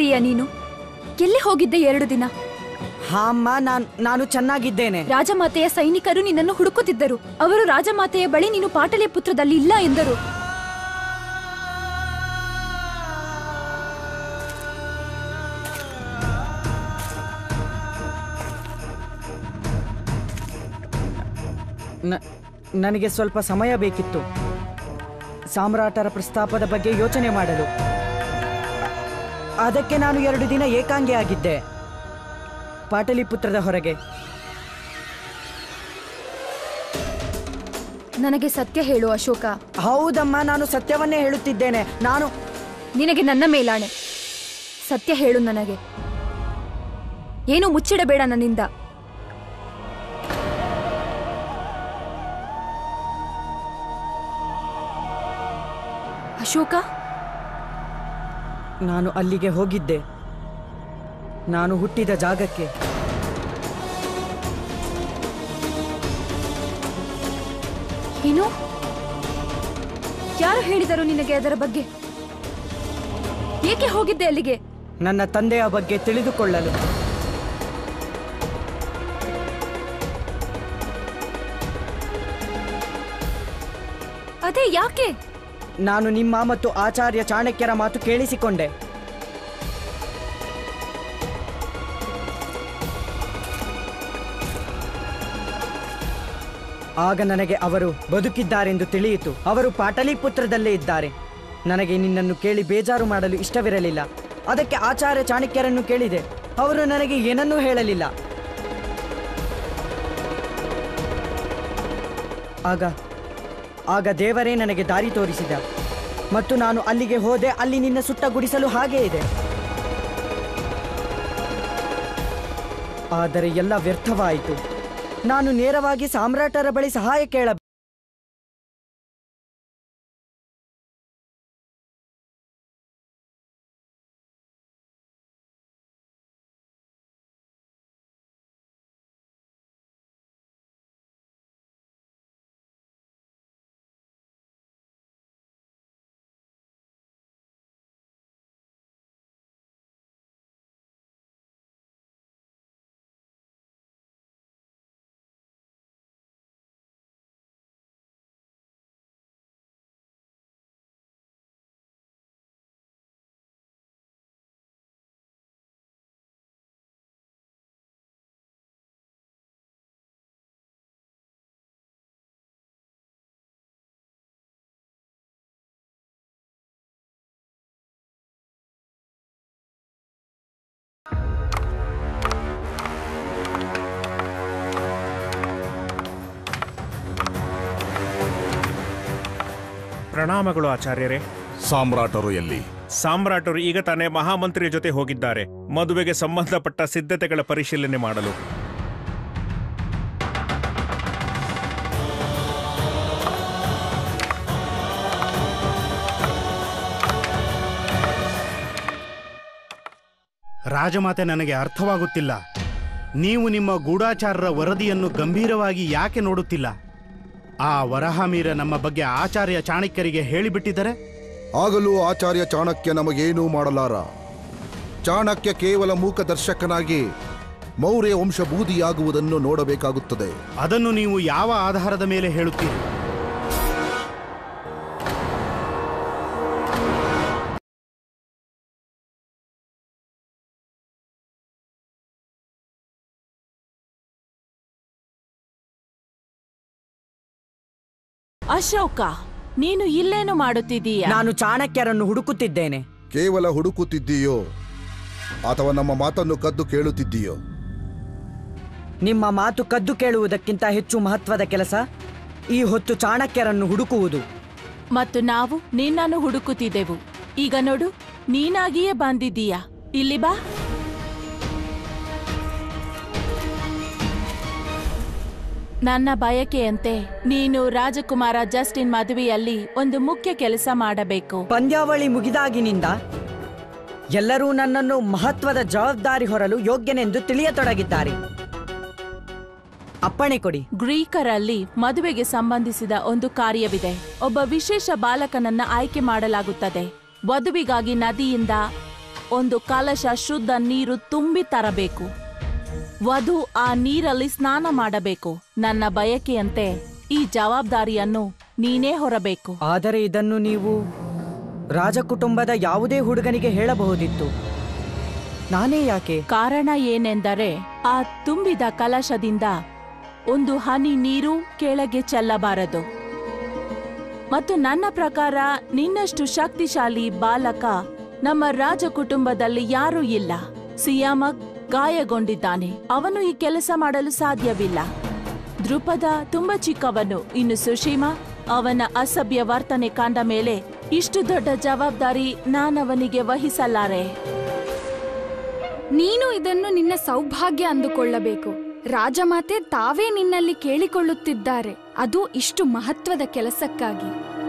ಹೇಗಿದ್ದೀಯಾ ನೀನು ಎಲ್ಲಿ ಹೋಗಿದ್ದೆ ಎರಡು ದಿನ ಹಾ ಅಮ್ಮ ನಾನ್ ನಾನು ಚೆನ್ನಾಗಿದ್ದೇನೆ ರಾಜಮಾತೆಯ ಸೈನಿಕರು ನಿನ್ನನ್ನು ಹುಡುಕುತ್ತಿದ್ದರು ಅವರು ರಾಜಮಾತೆಯ ಬಳಿ ನೀನು ಪಾಟಲಿಪುತ್ರದಲ್ಲಿ ಇಲ್ಲ ಎಂದರು ನ- ನನಗೆ ಸ್ವಲ್ಪ ಸಮಯ ಬೇಕಿತ್ತು ಸಾಮ್ರಾಟರ ಪ್ರಸ್ತಾಪದ ಬಗ್ಗೆ ಯೋಚನೆ ಮಾಡಲು ಅದಕ್ಕೆ ನಾನು ಎರಡು ದಿನ ಏಕಾಂಗಿ ಆಗಿದ್ದೆ ಪಾಟಲಿಪುತ್ರದ ಹೊರಗೆ ನನಗೆ ಸತ್ಯ ಹೇಳು ಅಶೋಕ ಹೌದಮ್ಮ ನಾನು ಸತ್ಯವನ್ನೇ ಹೇಳುತ್ತಿದ್ದೇನೆ ನಾನು ನಿನಗೆ ನನ್ನ ಮೇಲಾಣೆ ಸತ್ಯ ಹೇಳು ನನಗೆ ಏನು ಮುಚ್ಚಿಡಬೇಡ ನನ್ನಿಂದ ಅಶೋಕ ನಾನು ಅಲ್ಲಿಗೆ ಹೋಗಿದ್ದೆ ನಾನು ಹುಟ್ಟಿದ ಜಾಗಕ್ಕೆ ಏನು ಯಾರು ಹೇಳಿದರು ನಿನಗೆ ಅದರ ಬಗ್ಗೆ ಏಕೆ ಹೋಗಿದ್ದೆ ಅಲ್ಲಿಗೆ ನನ್ನ ತಂದೆಯ ಬಗ್ಗೆ ತಿಳಿದುಕೊಳ್ಳಲು ಅದೇ ಯಾಕೆ ನಾನು ನಿಮ್ಮ ಮತ್ತು ಆಚಾರ್ಯ ಚಾಣಕ್ಯರ ಮಾತು ಕೇಳಿಸಿಕೊಂಡೆ ಆಗ ನನಗೆ ಅವರು ಬದುಕಿದ್ದಾರೆಂದು ತಿಳಿಯಿತು ಅವರು ಪಾಟಲಿಪುತ್ರದಲ್ಲೇ ಇದ್ದಾರೆ ನನಗೆ ನಿನ್ನನ್ನು ಕೇಳಿ ಬೇಜಾರು ಮಾಡಲು ಇಷ್ಟವಿರಲಿಲ್ಲ ಅದಕ್ಕೆ ಆಚಾರ್ಯ ಚಾಣಕ್ಯರನ್ನು ಕೇಳಿದೆ ಅವರು ನನಗೆ ಏನನ್ನೂ ಹೇಳಲಿಲ್ಲ ಆಗ ಆಗ ದೇವರೇ ನನಗೆ ದಾರಿ ತೋರಿಸಿದ ಮತ್ತು ನಾನು ಅಲ್ಲಿಗೆ ಹೋದೆ ಅಲ್ಲಿ ನಿನ್ನ ಸುಟ್ಟ ಗುಡಿಸಲು ಹಾಗೇ ಇದೆ ಆದರೆ ಎಲ್ಲ ವ್ಯರ್ಥವಾಯಿತು ನಾನು ನೇರವಾಗಿ ಸಾಮ್ರಾಟರ ಬಳಿ ಸಹಾಯ ಕೇಳ ಪ್ರಣಾಮಗಳು ಆಚಾರ್ಯರೇ ಸಾಮ್ರಾಟರು ಎಲ್ಲಿ ಸಾಮ್ರಾಟರು ಈಗ ತಾನೇ ಮಹಾಮಂತ್ರಿಯ ಜೊತೆ ಹೋಗಿದ್ದಾರೆ ಮದುವೆಗೆ ಸಂಬಂಧಪಟ್ಟ ಸಿದ್ಧತೆಗಳ ಪರಿಶೀಲನೆ ಮಾಡಲು ರಾಜಮಾತೆ ನನಗೆ ಅರ್ಥವಾಗುತ್ತಿಲ್ಲ ನೀವು ನಿಮ್ಮ ಗೂಢಾಚಾರರ ವರದಿಯನ್ನು ಗಂಭೀರವಾಗಿ ಯಾಕೆ ನೋಡುತ್ತಿಲ್ಲ ಆ ವರಹಮೀರ ನಮ್ಮ ಬಗ್ಗೆ ಆಚಾರ್ಯ ಚಾಣಕ್ಯರಿಗೆ ಹೇಳಿಬಿಟ್ಟಿದ್ದರೆ ಆಗಲೂ ಆಚಾರ್ಯ ಚಾಣಕ್ಯ ನಮಗೇನೂ ಮಾಡಲಾರ ಚಾಣಕ್ಯ ಕೇವಲ ಮೂಕದರ್ಶಕನಾಗಿ ಮೌರ್ಯ ವಂಶ ಬೂದಿಯಾಗುವುದನ್ನು ನೋಡಬೇಕಾಗುತ್ತದೆ ಅದನ್ನು ನೀವು ಯಾವ ಆಧಾರದ ಮೇಲೆ ಹೇಳುತ್ತೀರಿ ಅಶೋಕ ನೀನು ಇಲ್ಲೇನು ಮಾಡುತ್ತಿದ್ದೀಯ ನಾನು ಚಾಣಕ್ಯರನ್ನು ಹುಡುಕುತ್ತಿದ್ದೇನೆ ಕೇವಲ ಹುಡುಕುತ್ತಿದ್ದೀಯೋ ಅಥವಾ ನಮ್ಮ ಮಾತನ್ನು ಕದ್ದು ಕೇಳುತ್ತಿದ್ದೀಯೋ ನಿಮ್ಮ ಮಾತು ಕದ್ದು ಕೇಳುವುದಕ್ಕಿಂತ ಹೆಚ್ಚು ಮಹತ್ವದ ಕೆಲಸ ಈ ಹೊತ್ತು ಚಾಣಕ್ಯರನ್ನು ಹುಡುಕುವುದು ಮತ್ತು ನಾವು ನಿನ್ನನ್ನು ಹುಡುಕುತ್ತಿದ್ದೆವು ಈಗ ನೋಡು ನೀನಾಗಿಯೇ ಬಂದಿದ್ದೀಯ ಇಲ್ಲಿ ಬಾ ನನ್ನ ಬಯಕೆಯಂತೆ ನೀನು ರಾಜಕುಮಾರ ಜಸ್ಟಿನ್ ಮದುವೆಯಲ್ಲಿ ಒಂದು ಮುಖ್ಯ ಕೆಲಸ ಮಾಡಬೇಕು ಪಂದ್ಯಾವಳಿ ಮುಗಿದಾಗಿನಿಂದ ಎಲ್ಲರೂ ನನ್ನನ್ನು ಮಹತ್ವದ ಜವಾಬ್ದಾರಿ ಹೊರಲು ಯೋಗ್ಯನೆಂದು ತಿಳಿಯತೊಡಗಿದ್ದಾರೆ ಅಪ್ಪಣೆ ಕೊಡಿ ಗ್ರೀಕರಲ್ಲಿ ಮದುವೆಗೆ ಸಂಬಂಧಿಸಿದ ಒಂದು ಕಾರ್ಯವಿದೆ ಒಬ್ಬ ವಿಶೇಷ ಬಾಲಕನನ್ನ ಆಯ್ಕೆ ಮಾಡಲಾಗುತ್ತದೆ ವಧುವಿಗಾಗಿ ನದಿಯಿಂದ ಒಂದು ಕಲಶ ಶುದ್ಧ ನೀರು ತುಂಬಿ ತರಬೇಕು ವಧು ಆ ನೀರಲ್ಲಿ ಸ್ನಾನ ಮಾಡಬೇಕು ನನ್ನ ಬಯಕೆಯಂತೆ ಈ ಜವಾಬ್ದಾರಿಯನ್ನು ನೀನೇ ಹೊರಬೇಕು ಆದರೆ ಇದನ್ನು ನೀವು ರಾಜಕುಟುಂಬದ ಯಾವುದೇ ಹುಡುಗನಿಗೆ ಹೇಳಬಹುದಿತ್ತು ನಾನೇ ಯಾಕೆ ಕಾರಣ ಏನೆಂದರೆ ಆ ತುಂಬಿದ ಕಲಶದಿಂದ ಒಂದು ಹನಿ ನೀರು ಕೆಳಗೆ ಚೆಲ್ಲಬಾರದು ಮತ್ತು ನನ್ನ ಪ್ರಕಾರ ನಿನ್ನಷ್ಟು ಶಕ್ತಿಶಾಲಿ ಬಾಲಕ ನಮ್ಮ ರಾಜ ಕುಟುಂಬದಲ್ಲಿ ಯಾರೂ ಇಲ್ಲ ಸಿಯಾಮಕ್ ಗಾಯಗೊಂಡಿದ್ದಾನೆ ಅವನು ಈ ಕೆಲಸ ಮಾಡಲು ಸಾಧ್ಯವಿಲ್ಲ ದೃಪದ ತುಂಬಾ ಚಿಕ್ಕವನು ಇನ್ನು ಸುಶೀಮಾ ಅವನ ಅಸಭ್ಯ ವರ್ತನೆ ಕಂಡ ಮೇಲೆ ಇಷ್ಟು ದೊಡ್ಡ ಜವಾಬ್ದಾರಿ ನಾನವನಿಗೆ ವಹಿಸಲಾರೆ ನೀನು ಇದನ್ನು ನಿನ್ನ ಸೌಭಾಗ್ಯ ಅಂದುಕೊಳ್ಳಬೇಕು ರಾಜಮಾತೆ ತಾವೇ ನಿನ್ನಲ್ಲಿ ಕೇಳಿಕೊಳ್ಳುತ್ತಿದ್ದಾರೆ ಅದು ಇಷ್ಟು ಮಹತ್ವದ ಕೆಲಸಕ್ಕಾಗಿ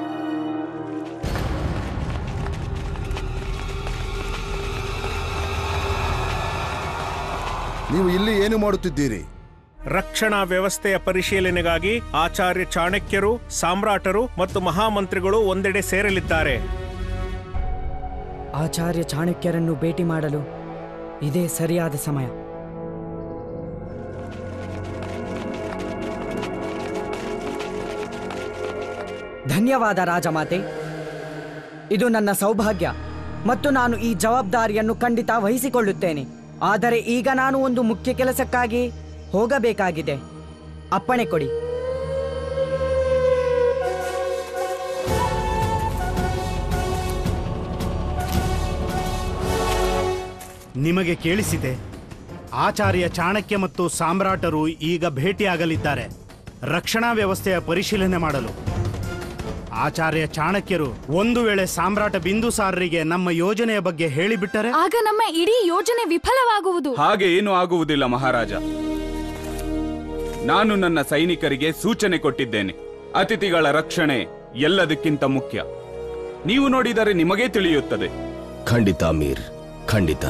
ನೀವು ಇಲ್ಲಿ ಏನು ಮಾಡುತ್ತಿದ್ದೀರಿ ರಕ್ಷಣಾ ವ್ಯವಸ್ಥೆಯ ಪರಿಶೀಲನೆಗಾಗಿ ಆಚಾರ್ಯ ಚಾಣಕ್ಯರು ಸಾಮ್ರಾಟರು ಮತ್ತು ಮಹಾಮಂತ್ರಿಗಳು ಒಂದೆಡೆ ಸೇರಲಿದ್ದಾರೆ ಆಚಾರ್ಯ ಚಾಣಕ್ಯರನ್ನು ಭೇಟಿ ಮಾಡಲು ಇದೇ ಸರಿಯಾದ ಸಮಯ ಧನ್ಯವಾದ ರಾಜಮಾತೆ ಇದು ನನ್ನ ಸೌಭಾಗ್ಯ ಮತ್ತು ನಾನು ಈ ಜವಾಬ್ದಾರಿಯನ್ನು ಖಂಡಿತ ವಹಿಸಿಕೊಳ್ಳುತ್ತೇನೆ ಆದರೆ ಈಗ ನಾನು ಒಂದು ಮುಖ್ಯ ಕೆಲಸಕ್ಕಾಗಿ ಹೋಗಬೇಕಾಗಿದೆ ಅಪ್ಪಣೆ ಕೊಡಿ ನಿಮಗೆ ಕೇಳಿಸಿದೆ ಆಚಾರ್ಯ ಚಾಣಕ್ಯ ಮತ್ತು ಸಾಮ್ರಾಟರು ಈಗ ಭೇಟಿಯಾಗಲಿದ್ದಾರೆ ರಕ್ಷಣಾ ವ್ಯವಸ್ಥೆಯ ಪರಿಶೀಲನೆ ಮಾಡಲು ಆಚಾರ್ಯ ಚಾಣಕ್ಯರು ಒಂದು ವೇಳೆ ಸಾಮ್ರಾಟ ಬಿಂದುಸಾರರಿಗೆ ನಮ್ಮ ಯೋಜನೆಯ ಬಗ್ಗೆ ಹೇಳಿಬಿಟ್ಟರೆ ಆಗ ನಮ್ಮ ಇಡೀ ಯೋಜನೆ ವಿಫಲವಾಗುವುದು ಹಾಗೆ ಏನು ಆಗುವುದಿಲ್ಲ ಮಹಾರಾಜ ನಾನು ನನ್ನ ಸೈನಿಕರಿಗೆ ಸೂಚನೆ ಕೊಟ್ಟಿದ್ದೇನೆ ಅತಿಥಿಗಳ ರಕ್ಷಣೆ ಎಲ್ಲದಕ್ಕಿಂತ ಮುಖ್ಯ ನೀವು ನೋಡಿದರೆ ನಿಮಗೇ ತಿಳಿಯುತ್ತದೆ ಖಂಡಿತ ಮೀರ್ ಖಂಡಿತ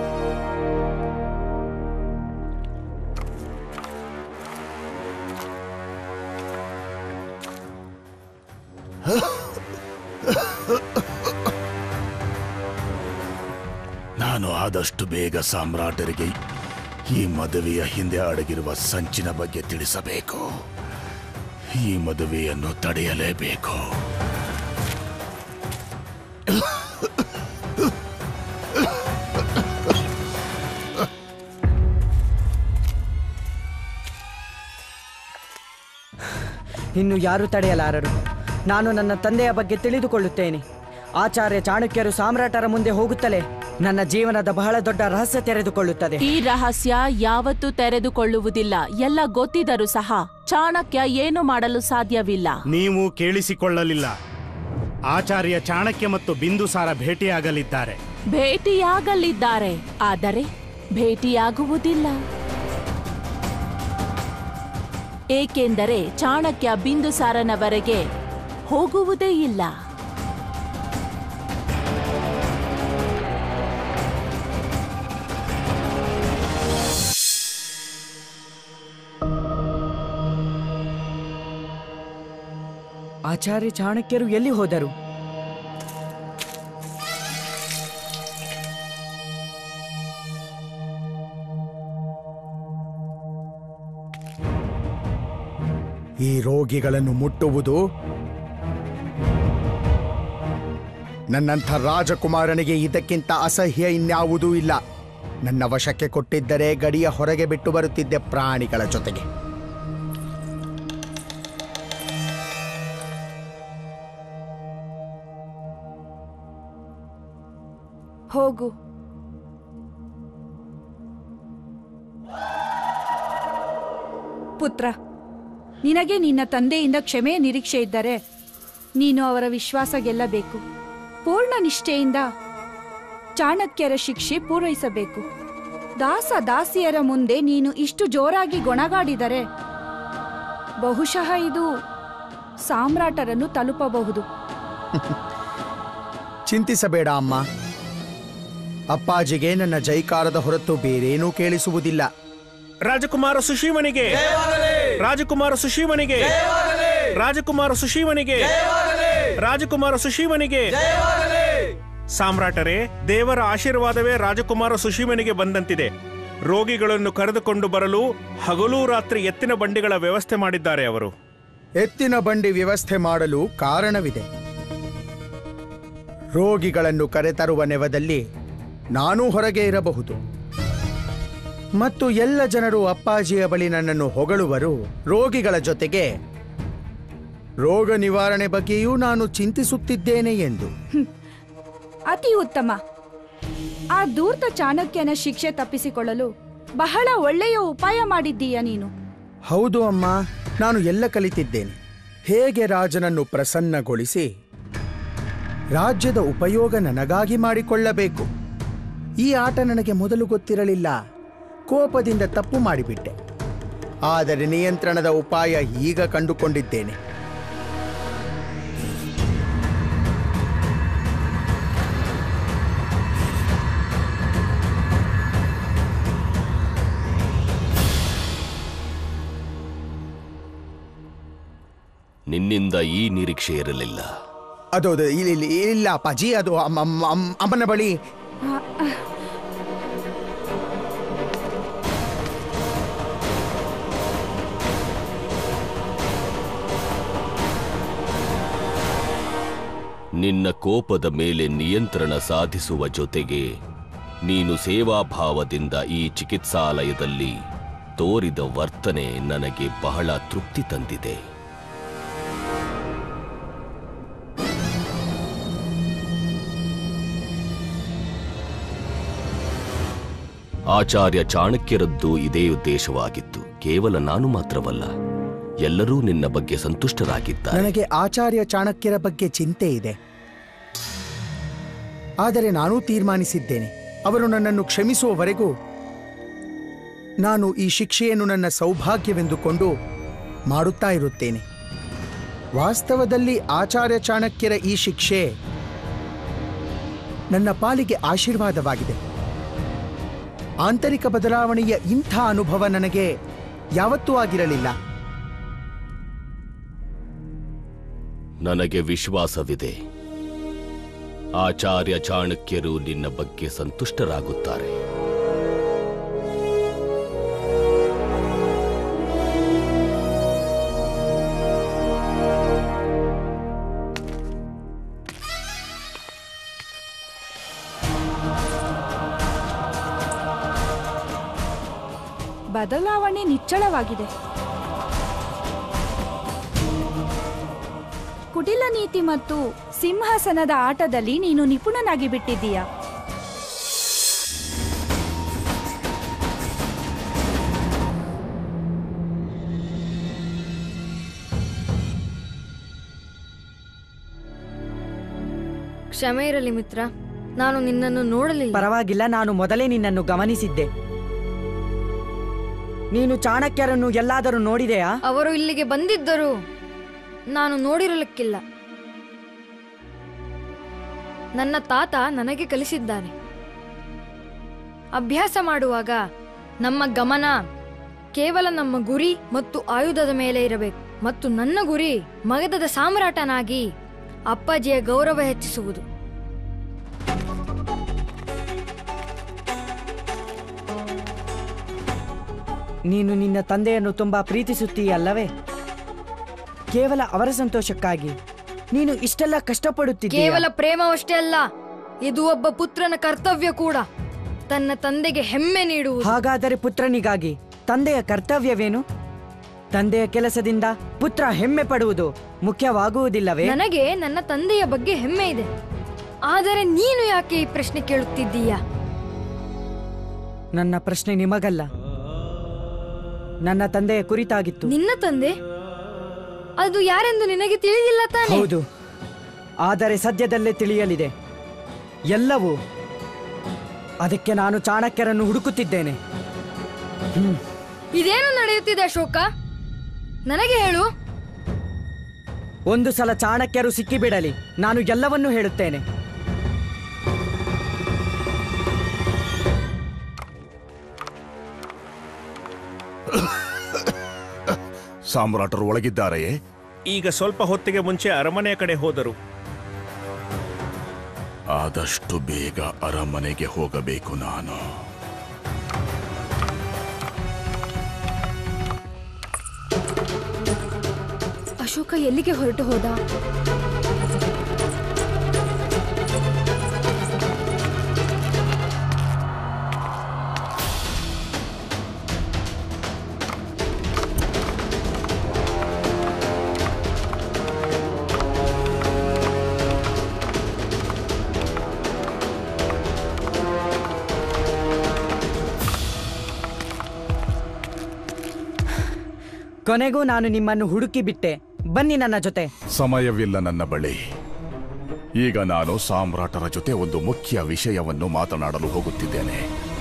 ನಾನು ಆದಷ್ಟು ಬೇಗ ಸಾಮ್ರಾಟರಿಗೆ ಈ ಮದುವೆಯ ಹಿಂದೆ ಅಡಗಿರುವ ಸಂಚಿನ ಬಗ್ಗೆ ತಿಳಿಸಬೇಕು ಈ ಮದುವೆಯನ್ನು ತಡೆಯಲೇಬೇಕು ಇನ್ನು ಯಾರು ತಡೆಯಲಾರರು ನಾನು ನನ್ನ ತಂದೆಯ ಬಗ್ಗೆ ತಿಳಿದುಕೊಳ್ಳುತ್ತೇನೆ ಆಚಾರ್ಯ ಚಾಣಕ್ಯರು ಸಾಮ್ರಾಟರ ಮುಂದೆ ಹೋಗುತ್ತಲೇ ನನ್ನ ಜೀವನದ ಬಹಳ ದೊಡ್ಡ ರಹಸ್ಯ ತೆರೆದುಕೊಳ್ಳುತ್ತದೆ ಈ ರಹಸ್ಯ ಯಾವತ್ತೂ ತೆರೆದುಕೊಳ್ಳುವುದಿಲ್ಲ ಎಲ್ಲ ಗೊತ್ತಿದ್ದರೂ ಸಹ ಚಾಣಕ್ಯ ಏನು ಮಾಡಲು ಸಾಧ್ಯವಿಲ್ಲ ನೀವು ಕೇಳಿಸಿಕೊಳ್ಳಲಿಲ್ಲ ಆಚಾರ್ಯ ಚಾಣಕ್ಯ ಮತ್ತು ಬಿಂದುಸಾರ ಭೇಟಿಯಾಗಲಿದ್ದಾರೆ ಭೇಟಿಯಾಗಲಿದ್ದಾರೆ ಆದರೆ ಭೇಟಿಯಾಗುವುದಿಲ್ಲ ಏಕೆಂದರೆ ಚಾಣಕ್ಯ ಬಿಂದುಸಾರನವರೆಗೆ ಹೋಗುವುದೇ ಇಲ್ಲ ಆಚಾರ್ಯ ಚಾಣಕ್ಯರು ಎಲ್ಲಿ ಹೋದರು ಈ ರೋಗಿಗಳನ್ನು ಮುಟ್ಟುವುದು ನನ್ನಂಥ ರಾಜಕುಮಾರನಿಗೆ ಇದಕ್ಕಿಂತ ಅಸಹ್ಯ ಇನ್ಯಾವುದೂ ಇಲ್ಲ ನನ್ನ ವಶಕ್ಕೆ ಕೊಟ್ಟಿದ್ದರೆ ಗಡಿಯ ಹೊರಗೆ ಬಿಟ್ಟು ಬರುತ್ತಿದ್ದೆ ಪ್ರಾಣಿಗಳ ಜೊತೆಗೆ ಹೋಗು ಪುತ್ರ ನಿನಗೆ ನಿನ್ನ ತಂದೆಯಿಂದ ಕ್ಷಮೆಯ ನಿರೀಕ್ಷೆ ಇದ್ದರೆ ನೀನು ಅವರ ವಿಶ್ವಾಸ ಗೆಲ್ಲಬೇಕು ಪೂರ್ಣ ನಿಷ್ಠೆಯಿಂದ ಚಾಣಕ್ಯರ ಶಿಕ್ಷೆ ಪೂರೈಸಬೇಕು ದಾಸ ದಾಸಿಯರ ಮುಂದೆ ನೀನು ಇಷ್ಟು ಜೋರಾಗಿ ಗೊಣಗಾಡಿದರೆ ಬಹುಶಃ ಇದು ಸಾಮ್ರಾಟರನ್ನು ತಲುಪಬಹುದು ಚಿಂತಿಸಬೇಡ ಅಮ್ಮ ಅಪ್ಪಾಜಿಗೆ ನನ್ನ ಜೈಕಾರದ ಹೊರತು ಬೇರೇನೂ ಕೇಳಿಸುವುದಿಲ್ಲ ರಾಜಕುಮಾರ ಸುಶೀಮನಿಗೆ ರಾಜಕುಮಾರ ಸುಶೀಮನಿಗೆ ರಾಜಕುಮಾರ ಸುಶೀಮನಿಗೆ ರಾಜಕುಮಾರ ಸುಶೀಮನಿಗೆ ಸಾಮ್ರಾಟರೇ ದೇವರ ಆಶೀರ್ವಾದವೇ ರಾಜಕುಮಾರ ಸುಶೀಮನಿಗೆ ಬಂದಂತಿದೆ ರೋಗಿಗಳನ್ನು ಕರೆದುಕೊಂಡು ಬರಲು ಹಗಲೂ ರಾತ್ರಿ ಎತ್ತಿನ ಬಂಡಿಗಳ ವ್ಯವಸ್ಥೆ ಮಾಡಿದ್ದಾರೆ ಅವರು ಎತ್ತಿನ ಬಂಡಿ ವ್ಯವಸ್ಥೆ ಮಾಡಲು ಕಾರಣವಿದೆ ರೋಗಿಗಳನ್ನು ಕರೆತರುವ ನೆವದಲ್ಲಿ ನಾನೂ ಹೊರಗೆ ಇರಬಹುದು ಮತ್ತು ಎಲ್ಲ ಜನರು ಅಪ್ಪಾಜಿಯ ಬಳಿ ನನ್ನನ್ನು ಹೊಗಳುವರು ರೋಗಿಗಳ ಜೊತೆಗೆ ರೋಗ ನಿವಾರಣೆ ಬಗ್ಗೆಯೂ ನಾನು ಚಿಂತಿಸುತ್ತಿದ್ದೇನೆ ಎಂದು ಅತಿ ಉತ್ತಮ ಆ ಧೂರ್ತ ಚಾಣಕ್ಯನ ಶಿಕ್ಷೆ ತಪ್ಪಿಸಿಕೊಳ್ಳಲು ಬಹಳ ಒಳ್ಳೆಯ ಉಪಾಯ ಮಾಡಿದ್ದೀಯ ನೀನು ಹೌದು ಅಮ್ಮ ನಾನು ಎಲ್ಲ ಕಲಿತಿದ್ದೇನೆ ಹೇಗೆ ರಾಜನನ್ನು ಪ್ರಸನ್ನಗೊಳಿಸಿ ರಾಜ್ಯದ ಉಪಯೋಗ ನನಗಾಗಿ ಮಾಡಿಕೊಳ್ಳಬೇಕು ಈ ಆಟ ನನಗೆ ಮೊದಲು ಗೊತ್ತಿರಲಿಲ್ಲ ಕೋಪದಿಂದ ತಪ್ಪು ಮಾಡಿಬಿಟ್ಟೆ ಆದರೆ ನಿಯಂತ್ರಣದ ಉಪಾಯ ಈಗ ಕಂಡುಕೊಂಡಿದ್ದೇನೆ ನಿನ್ನಿಂದ ಈ ನಿರೀಕ್ಷೆ ಇರಲಿಲ್ಲ ಅದು ಅದು ಇಲ್ಲ ಇಲ್ಲ- ಇಲ್ಲ ಅಪ್ಪಾಜಿ ಅದು ಅಮ್ಮ- ಅಮ್ಮ- ಅಮ್ಮ- ಅಮ್ಮನ ಬಳಿ ನಿನ್ನ ಕೋಪದ ಮೇಲೆ ನಿಯಂತ್ರಣ ಸಾಧಿಸುವ ಜೊತೆಗೆ ನೀನು ಸೇವಾಭಾವದಿಂದ ಈ ಚಿಕಿತ್ಸಾಲಯದಲ್ಲಿ ತೋರಿದ ವರ್ತನೆ ನನಗೆ ಬಹಳ ತೃಪ್ತಿ ತಂದಿದೆ ಆಚಾರ್ಯ ಚಾಣಕ್ಯರದ್ದು ಇದೇ ಉದ್ದೇಶವಾಗಿತ್ತು ಕೇವಲ ನಾನು ಮಾತ್ರವಲ್ಲ ಎಲ್ಲರೂ ನಿನ್ನ ಬಗ್ಗೆ ಸಂತುಷ್ಟರಾಗಿದ್ದಾರೆ ನನಗೆ ಆಚಾರ್ಯ ಚಾಣಕ್ಯರ ಬಗ್ಗೆ ಚಿಂತೆ ಇದೆ ಆದರೆ ನಾನೂ ತೀರ್ಮಾನಿಸಿದ್ದೇನೆ ಅವರು ನನ್ನನ್ನು ಕ್ಷಮಿಸುವವರೆಗೂ ನಾನು ಈ ಶಿಕ್ಷೆಯನ್ನು ನನ್ನ ಸೌಭಾಗ್ಯವೆಂದುಕೊಂಡು ಮಾಡುತ್ತಾ ಇರುತ್ತೇನೆ ವಾಸ್ತವದಲ್ಲಿ ಆಚಾರ್ಯ ಚಾಣಕ್ಯರ ಈ ಶಿಕ್ಷೆ ನನ್ನ ಪಾಲಿಗೆ ಆಶೀರ್ವಾದವಾಗಿದೆ ಆಂತರಿಕ ಬದಲಾವಣೆಯ ಇಂಥ ಅನುಭವ ನನಗೆ ಯಾವತ್ತೂ ಆಗಿರಲಿಲ್ಲ ನನಗೆ ವಿಶ್ವಾಸವಿದೆ ಆಚಾರ್ಯ ಚಾಣಕ್ಯರು ನಿನ್ನ ಬಗ್ಗೆ ಸಂತುಷ್ಟರಾಗುತ್ತಾರೆ ಬದಲಾವಣೆ ನಿಚ್ಚಳವಾಗಿದೆ ಕುಟಿಲ ನೀತಿ ಮತ್ತು ಸಿಂಹಾಸನದ ಆಟದಲ್ಲಿ ನೀನು ನಿಪುಣನಾಗಿ ಬಿಟ್ಟಿದ್ದೀಯ ಕ್ಷಮೆ ಇರಲಿ ಮಿತ್ರ ನಾನು ನಿನ್ನನ್ನು ನೋಡಲಿಲ್ಲ ಪರವಾಗಿಲ್ಲ ನಾನು ಮೊದಲೇ ನಿನ್ನನ್ನು ಗಮನಿಸಿದ್ದೆ ನೀನು ಚಾಣಕ್ಯರನ್ನು ಎಲ್ಲಾದರೂ ನೋಡಿದೆಯಾ ಅವರು ಇಲ್ಲಿಗೆ ಬಂದಿದ್ದರು ನಾನು ನೋಡಿರಲಿಕ್ಕಿಲ್ಲ ನನ್ನ ತಾತ ನನಗೆ ಕಲಿಸಿದ್ದಾರೆ ಅಭ್ಯಾಸ ಮಾಡುವಾಗ ನಮ್ಮ ಗಮನ ಕೇವಲ ನಮ್ಮ ಗುರಿ ಮತ್ತು ಆಯುಧದ ಮೇಲೆ ಇರಬೇಕು ಮತ್ತು ನನ್ನ ಗುರಿ ಮಗಧದ ಸಾಮ್ರಾಟನಾಗಿ ಅಪ್ಪಾಜಿಯ ಗೌರವ ಹೆಚ್ಚಿಸುವುದು ನೀನು ನಿನ್ನ ತಂದೆಯನ್ನು ತುಂಬಾ ಪ್ರೀತಿಸುತ್ತೀಯಲ್ಲವೇ ಕೇವಲ ಅವರ ಸಂತೋಷಕ್ಕಾಗಿ ನೀನು ಇಷ್ಟೆಲ್ಲ ಕಷ್ಟಪಡುತ್ತಿದ್ದೀಯ ಕೇವಲ ಪ್ರೇಮವಷ್ಟೇ ಅಲ್ಲ ಇದು ಒಬ್ಬ ಪುತ್ರನ ಕರ್ತವ್ಯ ಕೂಡ ತನ್ನ ತಂದೆಗೆ ಹೆಮ್ಮೆ ನೀಡುವುದು ಹಾಗಾದರೆ ಪುತ್ರನಿಗಾಗಿ ತಂದೆಯ ಕರ್ತವ್ಯವೇನು ತಂದೆಯ ಕೆಲಸದಿಂದ ಪುತ್ರ ಹೆಮ್ಮೆ ಪಡುವುದು ಮುಖ್ಯವಾಗುವುದಿಲ್ಲವೇ ನನಗೆ ನನ್ನ ತಂದೆಯ ಬಗ್ಗೆ ಹೆಮ್ಮೆ ಇದೆ ಆದರೆ ನೀನು ಯಾಕೆ ಈ ಪ್ರಶ್ನೆ ಕೇಳುತ್ತಿದ್ದೀಯಾ ನನ್ನ ಪ್ರಶ್ನೆ ನಿಮಗಲ್ಲ ನನ್ನ ತಂದೆಯ ಕುರಿತಾಗಿತ್ತು ನಿನ್ನ ತಂದೆ ಅದು ಯಾರೆಂದು ನಿನಗೆ ತಿಳಿದಿಲ್ಲ ತಾನೆ ಹೌದು ಆದರೆ ಸದ್ಯದಲ್ಲೇ ತಿಳಿಯಲಿದೆ ಎಲ್ಲವೂ ಅದಕ್ಕೆ ನಾನು ಚಾಣಕ್ಯರನ್ನು ಹುಡುಕುತ್ತಿದ್ದೇನೆ ಹ್ಮ್ ಇದೇನು ನಡೆಯುತ್ತಿದೆ ಅಶೋಕ ನನಗೆ ಹೇಳು ಒಂದು ಸಲ ಚಾಣಕ್ಯರು ಸಿಕ್ಕಿಬಿಡಲಿ ನಾನು ಎಲ್ಲವನ್ನೂ ಹೇಳುತ್ತೇನೆ ಸಾಮ್ರಾಟರು ಒಳಗಿದ್ದಾರೆಯೇ ಈಗ ಸ್ವಲ್ಪ ಹೊತ್ತಿಗೆ ಮುಂಚೆ ಅರಮನೆಯ ಕಡೆ ಹೋದರು ಆದಷ್ಟು ಬೇಗ ಅರಮನೆಗೆ ಹೋಗಬೇಕು ನಾನು ಅಶೋಕ ಎಲ್ಲಿಗೆ ಹೊರಟು ಹೋದ ಕೊನೆಗೂ ನಾನು ನಿಮ್ಮನ್ನು ಹುಡುಕಿ ಬಿಟ್ಟೆ ಬನ್ನಿ ನನ್ನ ಜೊತೆ ಸಮಯವಿಲ್ಲ ನನ್ನ ಬಳಿ ಈಗ ನಾನು ಸಾಮ್ರಾಟರ ಜೊತೆ ಒಂದು ಮುಖ್ಯ ವಿಷಯವನ್ನು ಮಾತನಾಡಲು ಹೋಗುತ್ತಿದ್ದೇನೆ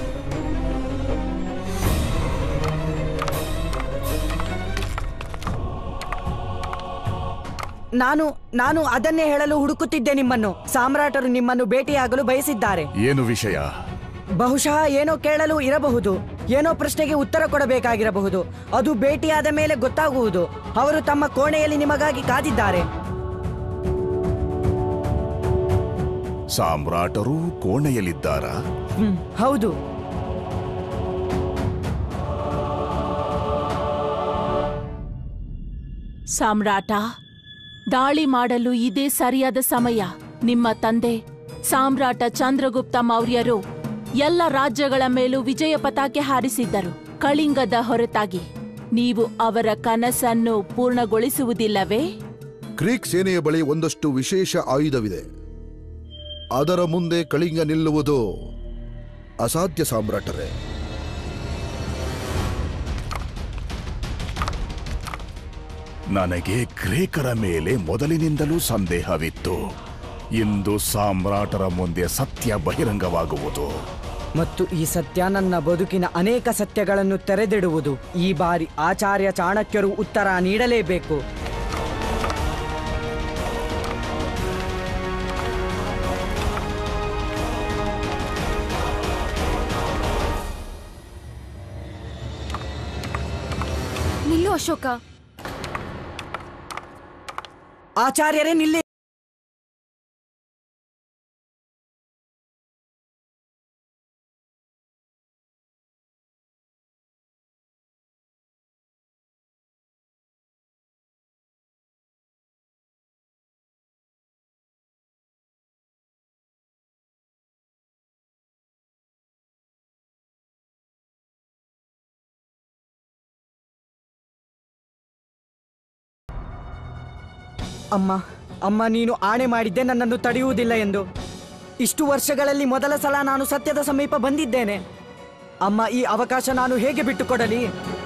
ನಾನು ನಾನು ಅದನ್ನೇ ಹೇಳಲು ಹುಡುಕುತ್ತಿದ್ದೆ ನಿಮ್ಮನ್ನು ಸಾಮ್ರಾಟರು ನಿಮ್ಮನ್ನು ಭೇಟಿಯಾಗಲು ಬಯಸಿದ್ದಾರೆ ಏನು ವಿಷಯ ಬಹುಶಃ ಏನೋ ಕೇಳಲು ಇರಬಹುದು ಏನೋ ಪ್ರಶ್ನೆಗೆ ಉತ್ತರ ಕೊಡಬೇಕಾಗಿರಬಹುದು ಅದು ಭೇಟಿಯಾದ ಮೇಲೆ ಗೊತ್ತಾಗುವುದು ಅವರು ತಮ್ಮ ಕೋಣೆಯಲ್ಲಿ ನಿಮಗಾಗಿ ಕಾದಿದ್ದಾರೆ ಸಾಮ್ರಾಟರು ಕೋಣೆಯಲ್ಲಿದ್ದಾರಾ ಹ್ಮ್, ಹೌದು ಸಾಮ್ರಾಟ ದಾಳಿ ಮಾಡಲು ಇದೇ ಸರಿಯಾದ ಸಮಯ ನಿಮ್ಮ ತಂದೆ ಸಾಮ್ರಾಟ ಚಂದ್ರಗುಪ್ತ ಮೌರ್ಯರು ಎಲ್ಲ ರಾಜ್ಯಗಳ ಮೇಲೂ ವಿಜಯ ಪತಾಕೆ ಹಾರಿಸಿದ್ದರು ಕಳಿಂಗದ ಹೊರತಾಗಿ ನೀವು ಅವರ ಕನಸನ್ನು ಪೂರ್ಣಗೊಳಿಸುವುದಿಲ್ಲವೇ ಗ್ರೀಕ್ ಸೇನೆಯ ಬಳಿ ಒಂದಷ್ಟು ವಿಶೇಷ ಆಯುಧವಿದೆ ಅದರ ಮುಂದೆ ಕಳಿಂಗ ನಿಲ್ಲುವುದು ಅಸಾಧ್ಯ ಸಾಮ್ರಾಟರೇ ನನಗೆ ಗ್ರೇಕರ ಮೇಲೆ ಮೊದಲಿನಿಂದಲೂ ಸಂದೇಹವಿತ್ತು ಇಂದು ಸಾಮ್ರಾಟರ ಮುಂದೆ ಸತ್ಯ ಬಹಿರಂಗವಾಗುವುದು ಮತ್ತು ಈ ಸತ್ಯ ನನ್ನ ಬದುಕಿನ ಅನೇಕ ಸತ್ಯಗಳನ್ನು ತೆರೆದಿಡುವುದು ಈ ಬಾರಿ ಆಚಾರ್ಯ ಚಾಣಕ್ಯರು ಉತ್ತರ ನೀಡಲೇಬೇಕು ನಿಲ್ಲು ಅಶೋಕ ಆಚಾರ್ಯರೇ ನಿಲ್ಲಿ ಅಮ್ಮ ಅಮ್ಮ ನೀನು ಆಣೆ ಮಾಡಿದ್ದೆ ನನ್ನನ್ನು ತಡೆಯುವುದಿಲ್ಲ ಎಂದು ಇಷ್ಟು ವರ್ಷಗಳಲ್ಲಿ ಮೊದಲ ಸಲ ನಾನು ಸತ್ಯದ ಸಮೀಪ ಬಂದಿದ್ದೇನೆ ಅಮ್ಮ ಈ ಅವಕಾಶ ನಾನು ಹೇಗೆ ಬಿಟ್ಟುಕೊಡಲಿ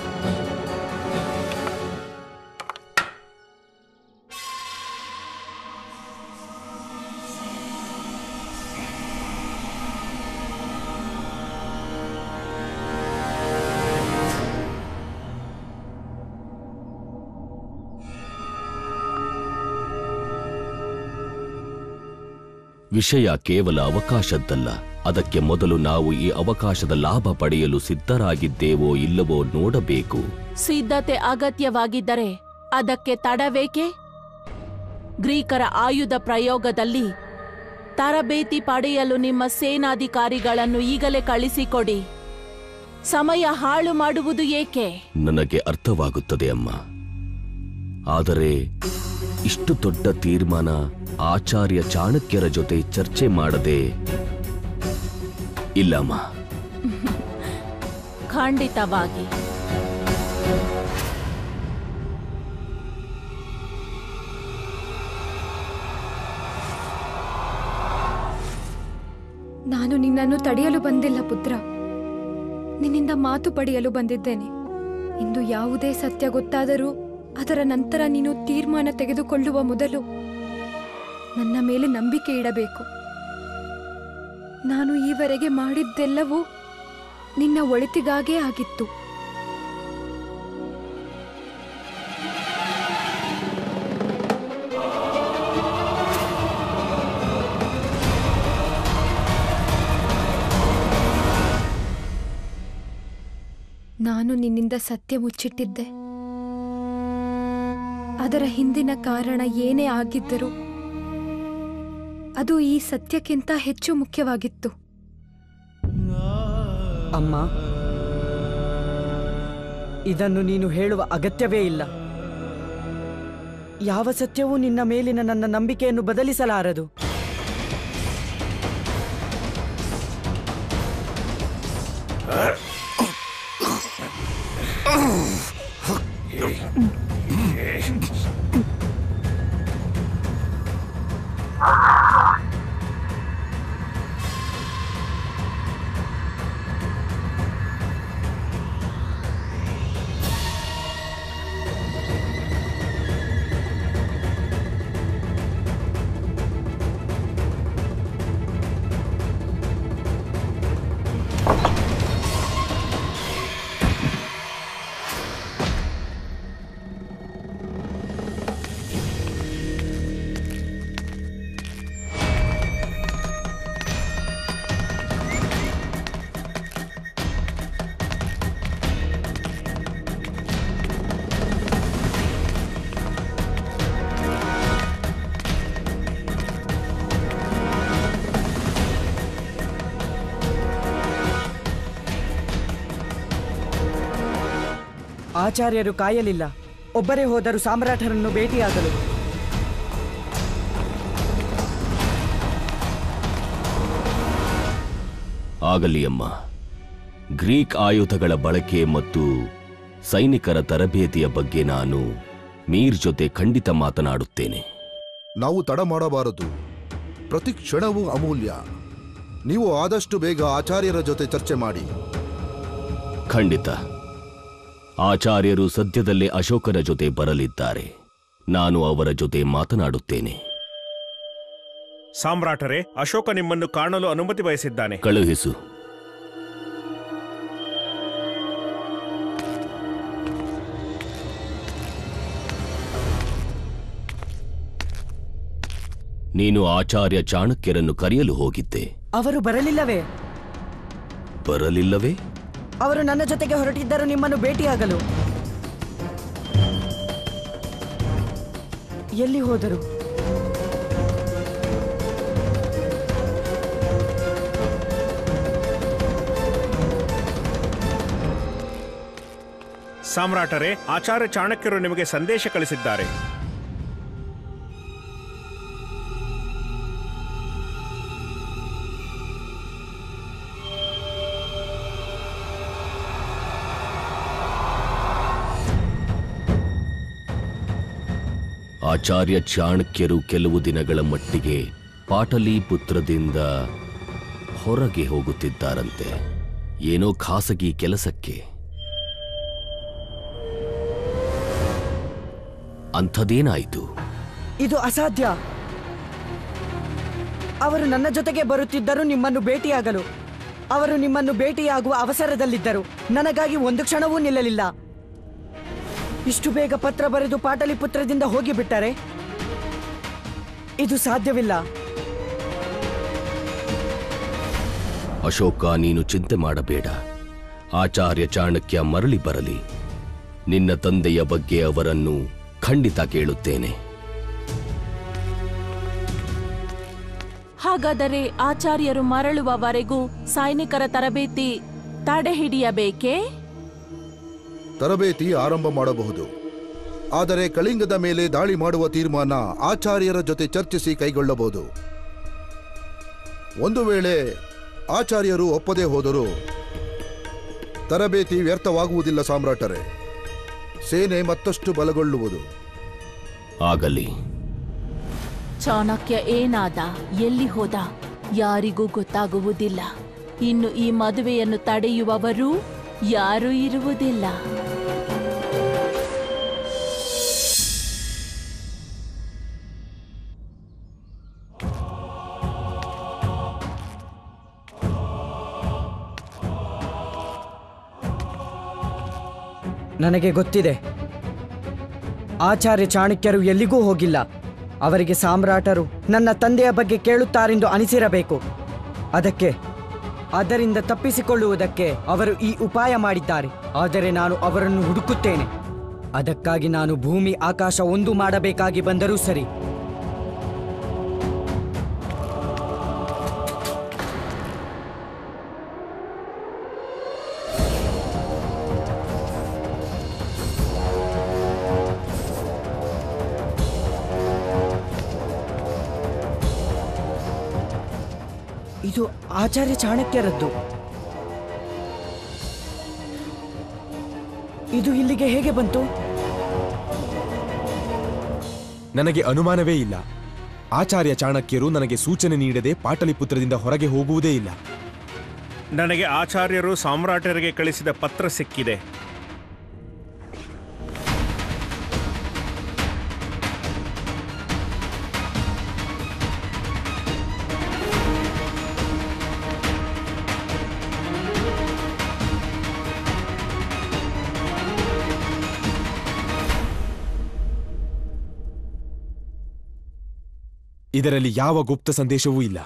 ವಿಷಯ ಕೇವಲ ಅವಕಾಶದ್ದಲ್ಲ ಅದಕ್ಕೆ ಮೊದಲು ನಾವು ಈ ಅವಕಾಶದ ಲಾಭ ಪಡೆಯಲು ಸಿದ್ಧರಾಗಿದ್ದೇವೋ ಇಲ್ಲವೋ ನೋಡಬೇಕು ಸಿದ್ಧತೆ ಅಗತ್ಯವಾಗಿದ್ದರೆ ಅದಕ್ಕೆ ತಡವೇಕೆ ಗ್ರೀಕರ ಆಯುಧ ಪ್ರಯೋಗದಲ್ಲಿ ತರಬೇತಿ ಪಡೆಯಲು ನಿಮ್ಮ ಸೇನಾಧಿಕಾರಿಗಳನ್ನು ಈಗಲೇ ಕಳಿಸಿಕೊಡಿ ಸಮಯ ಹಾಳು ಮಾಡುವುದು ಏಕೆ ನನಗೆ ಅರ್ಥವಾಗುತ್ತದೆ ಅಮ್ಮ ಆದರೆ ಇಷ್ಟು ದೊಡ್ಡ ತೀರ್ಮಾನ ಆಚಾರ್ಯ ಚಾಣಕ್ಯರ ಜೊತೆ ಚರ್ಚೆ ಮಾಡದೆ ಇಲ್ಲಮ್ಮ ಖಂಡಿತವಾಗಿ ನಾನು ನಿನ್ನನ್ನು ತಡೆಯಲು ಬಂದಿಲ್ಲ ಪುತ್ರ ನಿನ್ನಿಂದ ಮಾತು ಪಡೆಯಲು ಬಂದಿದ್ದೇನೆ ಇಂದು ಯಾವುದೇ ಸತ್ಯ ಗೊತ್ತಾದರೂ ಅದರ ನಂತರ ನೀನು ತೀರ್ಮಾನ ತೆಗೆದುಕೊಳ್ಳುವ ಮೊದಲು ನನ್ನ ಮೇಲೆ ನಂಬಿಕೆ ಇಡಬೇಕು ನಾನು ಈವರೆಗೆ ಮಾಡಿದ್ದೆಲ್ಲವೂ ನಿನ್ನ ಒಳಿತಿಗಾಗೇ ಆಗಿತ್ತು ನಾನು ನಿನ್ನಿಂದ ಸತ್ಯ ಮುಚ್ಚಿಟ್ಟಿದ್ದೆ ಅದರ ಹಿಂದಿನ ಕಾರಣ ಏನೇ ಆಗಿದ್ದರೂ ಅದು ಈ ಸತ್ಯಕ್ಕಿಂತ ಹೆಚ್ಚು ಮುಖ್ಯವಾಗಿತ್ತು ಅಮ್ಮ ಇದನ್ನು ನೀನು ಹೇಳುವ ಅಗತ್ಯವೇ ಇಲ್ಲ ಯಾವ ಸತ್ಯವೂ ನಿನ್ನ ಮೇಲಿನ ನನ್ನ ನಂಬಿಕೆಯನ್ನು ಬದಲಿಸಲಾರದು ಆಚಾರ್ಯರು ಕಾಯಲಿಲ್ಲ ಒಬ್ಬರೇ ಹೋದರು ಸಾಮ್ರಾಟರನ್ನು ಭೇಟಿಯಾಗಲು ಆಗಲಿ ಅಮ್ಮ ಗ್ರೀಕ್ ಆಯುಧಗಳ ಬಳಕೆ ಮತ್ತು ಸೈನಿಕರ ತರಬೇತಿಯ ಬಗ್ಗೆ ನಾನು ಮೀರ್ ಜೊತೆ ಖಂಡಿತ ಮಾತನಾಡುತ್ತೇನೆ ನಾವು ತಡ ಮಾಡಬಾರದು ಪ್ರತಿ ಕ್ಷಣವೂ ಅಮೂಲ್ಯ ನೀವು ಆದಷ್ಟು ಬೇಗ ಆಚಾರ್ಯರ ಜೊತೆ ಚರ್ಚೆ ಮಾಡಿ ಖಂಡಿತ ಆಚಾರ್ಯರು ಸದ್ಯದಲ್ಲೇ ಅಶೋಕನ ಜೊತೆ ಬರಲಿದ್ದಾರೆ ನಾನು ಅವರ ಜೊತೆ ಮಾತನಾಡುತ್ತೇನೆ ಸಾಮ್ರಾಟರೇ ಅಶೋಕ ನಿಮ್ಮನ್ನು ಕಾಣಲು ಅನುಮತಿ ಬಯಸಿದ್ದಾನೆ ಕಳುಹಿಸು ನೀನು ಆಚಾರ್ಯ ಚಾಣಕ್ಯರನ್ನು ಕರೆಯಲು ಹೋಗಿದ್ದೆ ಅವರು ಬರಲಿಲ್ಲವೇ ಬರಲಿಲ್ಲವೇ ಅವರು ನನ್ನ ಜೊತೆಗೆ ಹೊರಟಿದ್ದರು ನಿಮ್ಮನ್ನು ಭೇಟಿಯಾಗಲು ಎಲ್ಲಿ ಹೋದರು ಸಾಮ್ರಾಟರೇ ಆಚಾರ್ಯ ಚಾಣಕ್ಯರು ನಿಮಗೆ ಸಂದೇಶ ಕಳಿಸಿದ್ದಾರೆ ಆಚಾರ್ಯ ಚಾಣಕ್ಯರು ಕೆಲವು ದಿನಗಳ ಮಟ್ಟಿಗೆ ಪಾಟಲಿಪುತ್ರದಿಂದ ಹೊರಗೆ ಹೋಗುತ್ತಿದ್ದಾರಂತೆ ಏನೋ ಖಾಸಗಿ ಕೆಲಸಕ್ಕೆ ಅಂಥದ್ದೇನಾಯಿತು ಇದು ಅಸಾಧ್ಯ ಅವರು ನನ್ನ ಜೊತೆಗೆ ಬರುತ್ತಿದ್ದರು ನಿಮ್ಮನ್ನು ಭೇಟಿಯಾಗಲು ಅವರು ನಿಮ್ಮನ್ನು ಭೇಟಿಯಾಗುವ ಅವಸರದಲ್ಲಿದ್ದರು ನನಗಾಗಿ ಒಂದು ಕ್ಷಣವೂ ನಿಲ್ಲಲಿಲ್ಲ ಇಷ್ಟು ಬೇಗ ಪತ್ರ ಬರೆದು ಪಾಟಲಿಪುತ್ರದಿಂದ ಹೋಗಿಬಿಟ್ಟರೆ ಇದು ಸಾಧ್ಯವಿಲ್ಲ ಅಶೋಕ ನೀನು ಚಿಂತೆ ಮಾಡಬೇಡ ಆಚಾರ್ಯ ಚಾಣಕ್ಯ ಮರಳಿ ಬರಲಿ ನಿನ್ನ ತಂದೆಯ ಬಗ್ಗೆ ಅವರನ್ನು ಖಂಡಿತ ಕೇಳುತ್ತೇನೆ ಹಾಗಾದರೆ ಆಚಾರ್ಯರು ಮರಳುವವರೆಗೂ ಸೈನಿಕರ ತರಬೇತಿ ತಡೆ ಹಿಡಿಯಬೇಕೇ ತರಬೇತಿ ಆರಂಭ ಮಾಡಬಹುದು ಆದರೆ ಕಳಿಂಗದ ಮೇಲೆ ದಾಳಿ ಮಾಡುವ ತೀರ್ಮಾನ ಆಚಾರ್ಯರ ಜೊತೆ ಚರ್ಚಿಸಿ ಕೈಗೊಳ್ಳಬಹುದು ಒಂದು ವೇಳೆ ಆಚಾರ್ಯರು ಒಪ್ಪದೇ ಹೋದರೂ ತರಬೇತಿ ವ್ಯರ್ಥವಾಗುವುದಿಲ್ಲ ಸಾಮ್ರಾಟರೇ ಸೇನೆ ಮತ್ತಷ್ಟು ಬಲಗೊಳ್ಳುವುದು ಆಗಲಿ ಚಾಣಕ್ಯ ಏನಾದ ಎಲ್ಲಿ ಹೋದ ಯಾರಿಗೂ ಗೊತ್ತಾಗುವುದಿಲ್ಲ ಇನ್ನು ಈ ಮದುವೆಯನ್ನು ತಡೆಯುವವರು ಯಾರೂ ಇರುವುದಿಲ್ಲ ನನಗೆ ಗೊತ್ತಿದೆ ಆಚಾರ್ಯ ಚಾಣಕ್ಯರು ಎಲ್ಲಿಗೂ ಹೋಗಿಲ್ಲ ಅವರಿಗೆ ಸಾಮ್ರಾಟರು ನನ್ನ ತಂದೆಯ ಬಗ್ಗೆ ಕೇಳುತ್ತಾರೆಂದು ಅನಿಸಿರಬೇಕು ಅದಕ್ಕೆ ಅದರಿಂದ ತಪ್ಪಿಸಿಕೊಳ್ಳುವುದಕ್ಕೆ ಅವರು ಈ ಉಪಾಯ ಮಾಡಿದ್ದಾರೆ ಆದರೆ ನಾನು ಅವರನ್ನು ಹುಡುಕುತ್ತೇನೆ ಅದಕ್ಕಾಗಿ ನಾನು ಭೂಮಿ ಆಕಾಶ ಒಂದು ಮಾಡಬೇಕಾಗಿ ಬಂದರೂ ಸರಿ ಇದು ಆಚಾರ್ಯ ಚಾಣಕ್ಯರದ್ದು ಇದು ಇಲ್ಲಿಗೆ ಹೇಗೆ ಬಂತು ನನಗೆ ಅನುಮಾನವೇ ಇಲ್ಲ ಆಚಾರ್ಯ ಚಾಣಕ್ಯರು ನನಗೆ ಸೂಚನೆ ನೀಡದೆ ಪಾಟಲಿಪುತ್ರದಿಂದ ಹೊರಗೆ ಹೋಗುವುದೇ ಇಲ್ಲ ನನಗೆ ಆಚಾರ್ಯರು ಸಾಮ್ರಾಟರಿಗೆ ಕಳಿಸಿದ ಪತ್ರ ಸಿಕ್ಕಿದೆ ಇದರಲ್ಲಿ ಯಾವ ಗುಪ್ತ ಸಂದೇಶವೂ ಇಲ್ಲ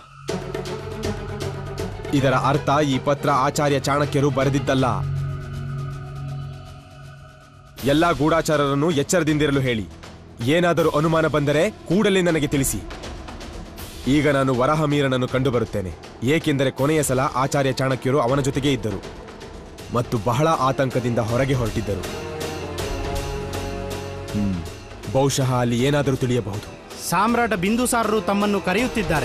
ಇದರ ಅರ್ಥ ಈ ಪತ್ರ ಆಚಾರ್ಯ ಚಾಣಕ್ಯರು ಬರೆದಿದ್ದಲ್ಲ ಎಲ್ಲಾ ಗೂಢಾಚಾರರನ್ನು ಎಚ್ಚರದಿಂದಿರಲು ಹೇಳಿ ಏನಾದರೂ ಅನುಮಾನ ಬಂದರೆ ಕೂಡಲೇ ನನಗೆ ತಿಳಿಸಿ ಈಗ ನಾನು ವರಹಮೀರನನ್ನು ಕಂಡು ಬರುತ್ತೇನೆ ಏಕೆಂದರೆ ಕೊನೆಯ ಸಲ ಆಚಾರ್ಯ ಚಾಣಕ್ಯರು ಅವನ ಜೊತೆಗೇ ಇದ್ದರು ಮತ್ತು ಬಹಳ ಆತಂಕದಿಂದ ಹೊರಗೆ ಹೊರಟಿದ್ದರು ಹ್ಮ್ ಬಹುಶಃ ಅಲ್ಲಿ ಏನಾದರೂ ತಿಳಿಯಬಹುದು ಸಾಮ್ರಾಟ ಬಿಂದುಸಾರರು ತಮ್ಮನ್ನು ಕರೆಯುತ್ತಿದ್ದಾರೆ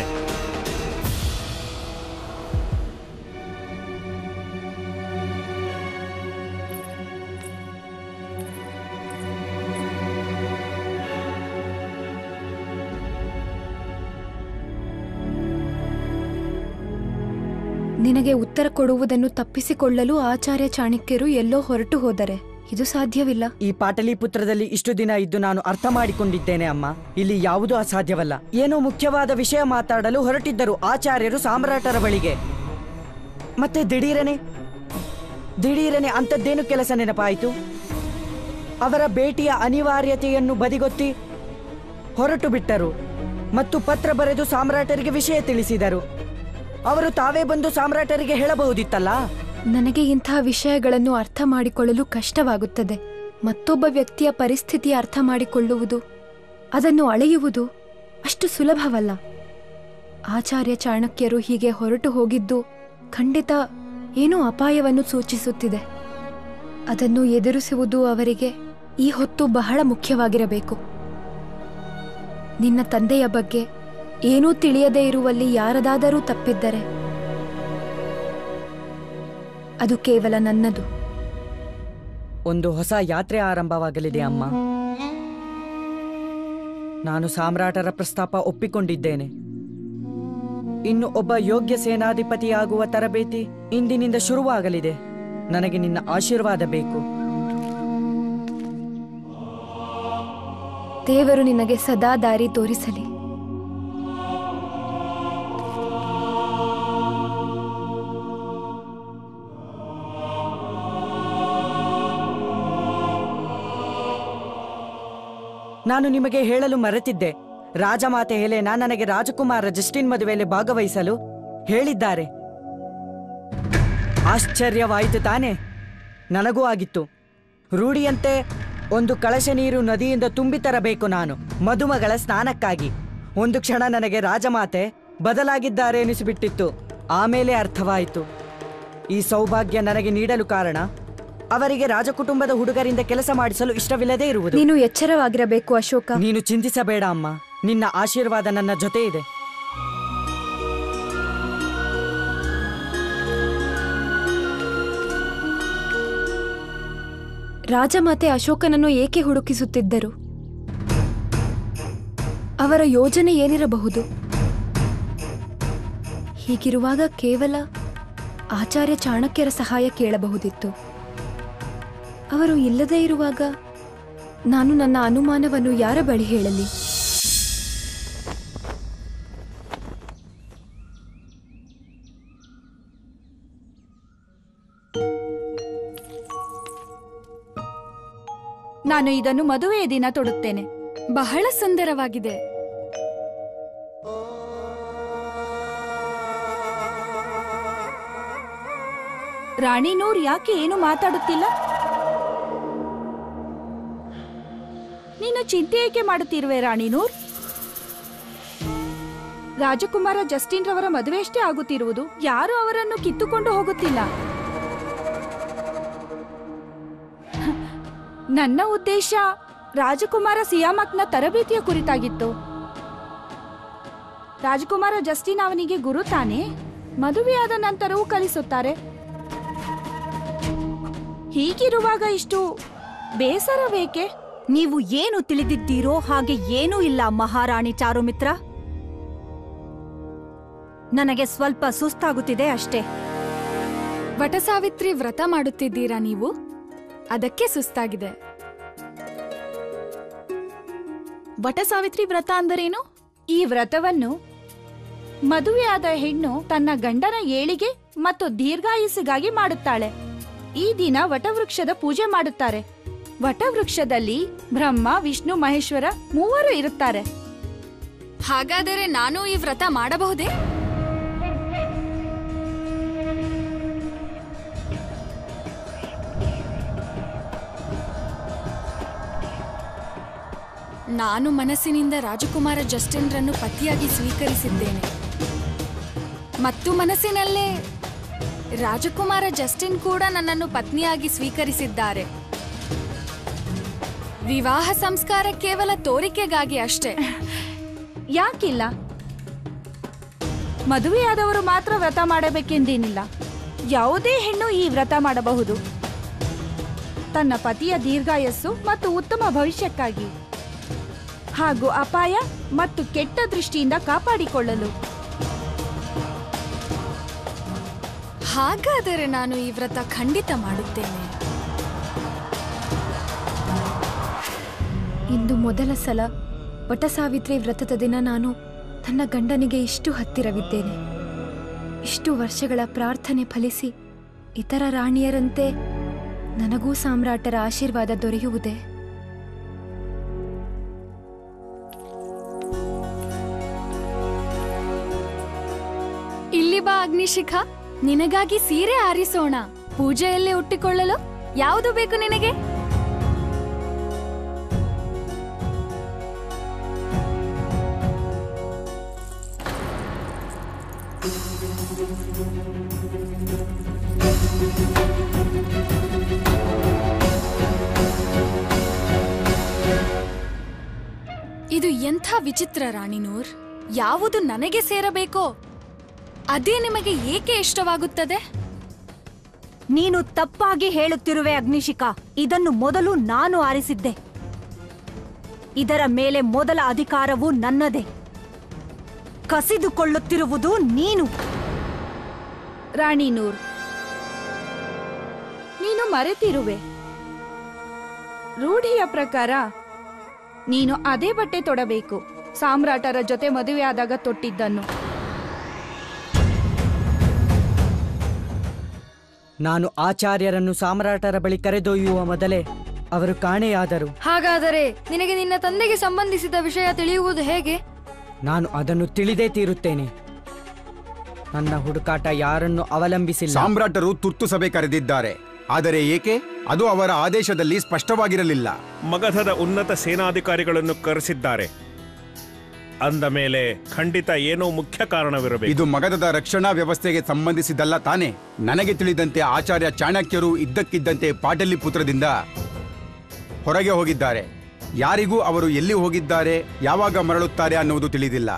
ನಿನಗೆ ಉತ್ತರ ಕೊಡುವುದನ್ನು ತಪ್ಪಿಸಿಕೊಳ್ಳಲು ಆಚಾರ್ಯ ಚಾಣಕ್ಯರು ಎಲ್ಲೋ ಹೊರಟು ಹೋದರೆ ಇದು ಸಾಧ್ಯವಿಲ್ಲ ಈ ಪಾಟಲಿಪುತ್ರದಲ್ಲಿ ಇಷ್ಟು ದಿನ ಇದ್ದು ನಾನು ಅರ್ಥ ಮಾಡಿಕೊಂಡಿದ್ದೇನೆ ಅಮ್ಮ ಇಲ್ಲಿ ಯಾವುದೂ ಅಸಾಧ್ಯವಲ್ಲ ಏನೋ ಮುಖ್ಯವಾದ ವಿಷಯ ಮಾತಾಡಲು ಹೊರಟಿದ್ದರು ಆಚಾರ್ಯರು ಸಾಮ್ರಾಟರ ಬಳಿಗೆ ಮತ್ತೆ ದಿಢೀರನೆ ದಿಢೀರನೆ ಅಂಥದ್ದೇನು ಕೆಲಸ ನೆನಪಾಯಿತು ಅವರ ಭೇಟಿಯ ಅನಿವಾರ್ಯತೆಯನ್ನು ಬದಿಗೊತ್ತಿ ಹೊರಟು ಬಿಟ್ಟರು ಮತ್ತು ಪತ್ರ ಬರೆದು ಸಾಮ್ರಾಟರಿಗೆ ವಿಷಯ ತಿಳಿಸಿದರು ಅವರು ತಾವೇ ಬಂದು ಸಾಮ್ರಾಟರಿಗೆ ಹೇಳಬಹುದಿತ್ತಲ್ಲ ನನಗೆ ಇಂಥ ವಿಷಯಗಳನ್ನು ಅರ್ಥ ಮಾಡಿಕೊಳ್ಳಲು ಕಷ್ಟವಾಗುತ್ತದೆ ಮತ್ತೊಬ್ಬ ವ್ಯಕ್ತಿಯ ಪರಿಸ್ಥಿತಿ ಅರ್ಥ ಮಾಡಿಕೊಳ್ಳುವುದು ಅದನ್ನು ಅಳೆಯುವುದು ಅಷ್ಟು ಸುಲಭವಲ್ಲ ಆಚಾರ್ಯ ಚಾಣಕ್ಯರು ಹೀಗೆ ಹೊರಟು ಹೋಗಿದ್ದು ಖಂಡಿತ ಏನೋ ಅಪಾಯವನ್ನು ಸೂಚಿಸುತ್ತಿದೆ ಅದನ್ನು ಎದುರಿಸುವುದು ಅವರಿಗೆ ಈ ಹೊತ್ತು ಬಹಳ ಮುಖ್ಯವಾಗಿರಬೇಕು ನಿನ್ನ ತಂದೆಯ ಬಗ್ಗೆ ಏನೂ ತಿಳಿಯದೇ ಇರುವಲ್ಲಿ ಯಾರದಾದರೂ ತಪ್ಪಿದ್ದರೆ ಅದು ಕೇವಲ ನನ್ನದು ಒಂದು ಹೊಸ ಯಾತ್ರೆ ಆರಂಭವಾಗಲಿದೆ ಅಮ್ಮ ನಾನು ಸಾಮ್ರಾಟರ ಪ್ರಸ್ತಾಪ ಒಪ್ಪಿಕೊಂಡಿದ್ದೇನೆ ಇನ್ನು ಒಬ್ಬ ಯೋಗ್ಯ ಸೇನಾಧಿಪತಿಯಾಗುವ ತರಬೇತಿ ಇಂದಿನಿಂದ ಶುರುವಾಗಲಿದೆ ನನಗೆ ನಿನ್ನ ಆಶೀರ್ವಾದ ಬೇಕು ದೇವರು ನಿನಗೆ ಸದಾ ದಾರಿ ತೋರಿಸಲಿ ನಾನು ನಿಮಗೆ ಹೇಳಲು ಮರೆತಿದ್ದೆ ರಾಜಮಾತೆ ಹೆಲೆನಾ ನನಗೆ ರಾಜಕುಮಾರ ಜಸ್ಟಿನ್ ಮದುವೆಯಲ್ಲಿ ಭಾಗವಹಿಸಲು ಹೇಳಿದ್ದಾರೆ ಆಶ್ಚರ್ಯವಾಯಿತು ತಾನೆ ನನಗೂ ಆಗಿತ್ತು ರೂಢಿಯಂತೆ ಒಂದು ಕಳಶ ನೀರು ನದಿಯಿಂದ ತುಂಬಿ ತರಬೇಕು ನಾನು ಮದುಮಗಳ ಸ್ನಾನಕ್ಕಾಗಿ ಒಂದು ಕ್ಷಣ ನನಗೆ ರಾಜಮಾತೆ ಬದಲಾಗಿದ್ದಾರೆ ಎನಿಸಿಬಿಟ್ಟಿತ್ತು ಆಮೇಲೆ ಅರ್ಥವಾಯಿತು ಈ ಸೌಭಾಗ್ಯ ನನಗೆ ನೀಡಲು ಕಾರಣ ಅವರಿಗೆ ರಾಜಕುಟುಂಬದ ಹುಡುಗರಿಂದ ಕೆಲಸ ಮಾಡಿಸಲು ಇಷ್ಟವಿಲ್ಲದೇ ಇರುವುದು ನೀನು ಎಚ್ಚರವಾಗಿರಬೇಕು ಅಶೋಕ ನೀನು ಚಿಂತಿಸಬೇಡ ಅಮ್ಮ ನಿನ್ನ ಆಶೀರ್ವಾದ ನನ್ನ ಜೊತೆ ಇದೆ ರಾಜಮಾತೆ ಅಶೋಕನನ್ನು ಏಕೆ ಹುಡುಕಿಸುತ್ತಿದ್ದರು ಅವರ ಯೋಜನೆ ಏನಿರಬಹುದು ಹೀಗಿರುವಾಗ ಕೇವಲ ಆಚಾರ್ಯ ಚಾಣಕ್ಯರ ಸಹಾಯ ಕೇಳಬಹುದಿತ್ತು ಅವರು ಇಲ್ಲದೇ ಇರುವಾಗ ನಾನು ನನ್ನ ಅನುಮಾನವನ್ನು ಯಾರ ಬಳಿ ಹೇಳಲಿ ನಾನು ಇದನ್ನು ಮದುವೆಯ ದಿನ ತೊಡುತ್ತೇನೆ ಬಹಳ ಸುಂದರವಾಗಿದೆ ರಾಣಿನೂರ್ ಯಾಕೆ ಏನು ಮಾತಾಡುತ್ತಿಲ್ಲ ನೀನು ಚಿಂತೆ ಏಕೆ ಮಾಡುತ್ತಿರುವೆ ರಾಣಿನೂರ್ ರಾಜಕುಮಾರ ಜಸ್ಟಿನ್ ರವರ ಮದುವೆಯಷ್ಟೇ ಆಗುತ್ತಿರುವುದು ಯಾರು ಅವರನ್ನು ಕಿತ್ತುಕೊಂಡು ಹೋಗುತ್ತಿಲ್ಲ ನನ್ನ ಉದ್ದೇಶ ರಾಜಕುಮಾರ ಸಿಯಾಮಕ್ನ ತರಬೇತಿಯ ಕುರಿತಾಗಿತ್ತು ರಾಜಕುಮಾರ ಜಸ್ಟಿನ್ ಅವನಿಗೆ ಗುರು ತಾನೇ ಮದುವೆಯಾದ ನಂತರವೂ ಕಲಿಸುತ್ತಾರೆ ಹೀಗಿರುವಾಗ ಇಷ್ಟು ಬೇಸರವೇಕೆ ನೀವು ಏನು ತಿಳಿದಿದ್ದೀರೋ ಹಾಗೆ ಏನೂ ಇಲ್ಲ ಮಹಾರಾಣಿ ಚಾರುಮಿತ್ರ ನನಗೆ ಸ್ವಲ್ಪ ಸುಸ್ತಾಗುತ್ತಿದೆ ಅಷ್ಟೇ ವಟಸಾವಿತ್ರಿ ವ್ರತ ಮಾಡುತ್ತಿದ್ದೀರಾ ನೀವು ಅದಕ್ಕೆ ಸುಸ್ತಾಗಿದೆ ವಟಸಾವಿತ್ರಿ ವ್ರತ ಅಂದರೇನು ಈ ವ್ರತವನ್ನು ಮದುವೆಯಾದ ಹೆಣ್ಣು ತನ್ನ ಗಂಡನ ಏಳಿಗೆ ಮತ್ತು ದೀರ್ಘಾಯುಸ್ಸಿಗಾಗಿ ಮಾಡುತ್ತಾಳೆ ಈ ದಿನ ವಟವೃಕ್ಷದ ಪೂಜೆ ಮಾಡುತ್ತಾರೆ ವಟವೃಕ್ಷದಲ್ಲಿ ಬ್ರಹ್ಮ ವಿಷ್ಣು ಮಹೇಶ್ವರ ಮೂವರು ಇರುತ್ತಾರೆ ಹಾಗಾದರೆ ನಾನು ಈ ವ್ರತ ಮಾಡಬಹುದೇ ನಾನು ಮನಸ್ಸಿನಿಂದ ರಾಜಕುಮಾರ ಜಸ್ಟಿನ್ರನ್ನು ಪತಿಯಾಗಿ ಸ್ವೀಕರಿಸಿದ್ದೇನೆ ಮತ್ತು ಮನಸ್ಸಿನಲ್ಲೇ ರಾಜಕುಮಾರ ಜಸ್ಟಿನ್ ಕೂಡ ನನ್ನನ್ನು ಪತ್ನಿಯಾಗಿ ಸ್ವೀಕರಿಸಿದ್ದಾರೆ ವಿವಾಹ ಸಂಸ್ಕಾರ ಕೇವಲ ತೋರಿಕೆಗಾಗಿ ಅಷ್ಟೇ ಯಾಕಿಲ್ಲ ಮದುವೆಯಾದವರು ಮಾತ್ರ ವ್ರತ ಮಾಡಬೇಕೆಂದೇನಿಲ್ಲ ಯಾವುದೇ ಹೆಣ್ಣು ಈ ವ್ರತ ಮಾಡಬಹುದು ತನ್ನ ಪತಿಯ ದೀರ್ಘಾಯಸ್ಸು ಮತ್ತು ಉತ್ತಮ ಭವಿಷ್ಯಕ್ಕಾಗಿ ಹಾಗೂ ಅಪಾಯ ಮತ್ತು ಕೆಟ್ಟ ದೃಷ್ಟಿಯಿಂದ ಕಾಪಾಡಿಕೊಳ್ಳಲು ಹಾಗಾದರೆ ನಾನು ಈ ವ್ರತ ಖಂಡಿತ ಮಾಡುತ್ತೇನೆ ಇಂದು ಮೊದಲ ಸಲ ವಟಸಾವಿತ್ರಿ ವ್ರತದ ದಿನ ನಾನು ನನ್ನ ಗಂಡನಿಗೆ ಇಷ್ಟು ಹತ್ತಿರವಿದ್ದೇನೆ ಇಷ್ಟು ವರ್ಷಗಳ ಪ್ರಾರ್ಥನೆ ಫಲಿಸಿ ಇತರ ರಾಣಿಯರಂತೆ ನನಗೂ ಸಾಮ್ರಾಟರ ಆಶೀರ್ವಾದ ದೊರೆಯುವುದೇ ಇಲ್ಲಿ ಬಾ ಅಗ್ನಿಶಿಖ ನಿನಗಾಗಿ ಸೀರೆ ಆರಿಸೋಣ ಪೂಜೆಯಲ್ಲಿ ಉಟ್ಟಿಕೊಳ್ಳಲು ಯಾವುದು ಬೇಕು ನಿನಗೆ ಇದು ಎಂಥ ವಿಚಿತ್ರ ರಾಣಿನೂರ್ ಯಾವುದು ನನಗೆ ಸೇರಬೇಕೋ ಅದೇ ನಿಮಗೆ ಏಕೆ ಇಷ್ಟವಾಗುತ್ತದೆ ನೀನು ತಪ್ಪಾಗಿ ಹೇಳುತ್ತಿರುವೆ ಅಗ್ನಿಶಿಖಾ ಇದನ್ನು ಮೊದಲು ನಾನು ಆರಿಸಿದ್ದೆ ಇದರ ಮೇಲೆ ಮೊದಲ ಅಧಿಕಾರವು ನನ್ನದೇ ಕಸಿದುಕೊಳ್ಳುತ್ತಿರುವುದು ನೀನು ರಾಣಿ ನೂರ್ ನೀನು ಮರೆತಿರುವೆ ರೂಢಿಯ ಪ್ರಕಾರ ನೀನು ಅದೇ ಬಟ್ಟೆ ತೊಡಬೇಕು ಸಾಮ್ರಾಟರ ಜೊತೆ ಮದುವೆಯಾದಾಗ ತೊಟ್ಟಿದ್ದನ್ನು ನಾನು ಆಚಾರ್ಯರನ್ನು ಸಾಮ್ರಾಟರ ಬಳಿ ಕರೆದೊಯ್ಯುವ ಮೊದಲೇ ಅವರು ಕಾಣೆಯಾದರು ಹಾಗಾದರೆ ನಿನಗೆ ನಿನ್ನ ತಂದೆಗೆ ಸಂಬಂಧಿಸಿದ ವಿಷಯ ತಿಳಿಯುವುದು ಹೇಗೆ ನಾನು ಅದನ್ನು ತಿಳಿದೇ ತೀರುತ್ತೇನೆ ನನ್ನ ಹುಡುಕಾಟ ಯಾರನ್ನು ಅವಲಂಬಿಸಿಲ್ಲ ಸಾಮ್ರಾಟರು ತುರ್ತು ಸಭೆ ಕರೆದಿದ್ದಾರೆ ಆದರೆ ಏಕೆ ಅದು ಅವರ ಆದೇಶದಲ್ಲಿ ಸ್ಪಷ್ಟವಾಗಿರಲಿಲ್ಲ ಮಗಧದ ಉನ್ನತ ಸೇನಾಧಿಕಾರಿಗಳನ್ನು ಕರೆಸಿದ್ದಾರೆ ಅಂದ ಮೇಲೆ ಖಂಡಿತ ಏನೋ ಮುಖ್ಯ ಕಾರಣವಿರಬೇಕು ಇದು ಮಗಧದ ರಕ್ಷಣಾ ವ್ಯವಸ್ಥೆಗೆ ಸಂಬಂಧಿಸಿದಲ್ಲ ತಾನೆ ನನಗೆ ತಿಳಿದಂತೆ ಆಚಾರ್ಯ ಚಾಣಕ್ಯರು ಇದ್ದಕ್ಕಿದ್ದಂತೆ ಪಾಟಲಿಪುತ್ರದಿಂದ ಹೊರಗೆ ಹೋಗಿದ್ದಾರೆ ಯಾರಿಗೂ ಅವರು ಎಲ್ಲಿ ಹೋಗಿದ್ದಾರೆ ಯಾವಾಗ ಮರಳುತ್ತಾರೆ ಅನ್ನುವುದು ತಿಳಿದಿಲ್ಲ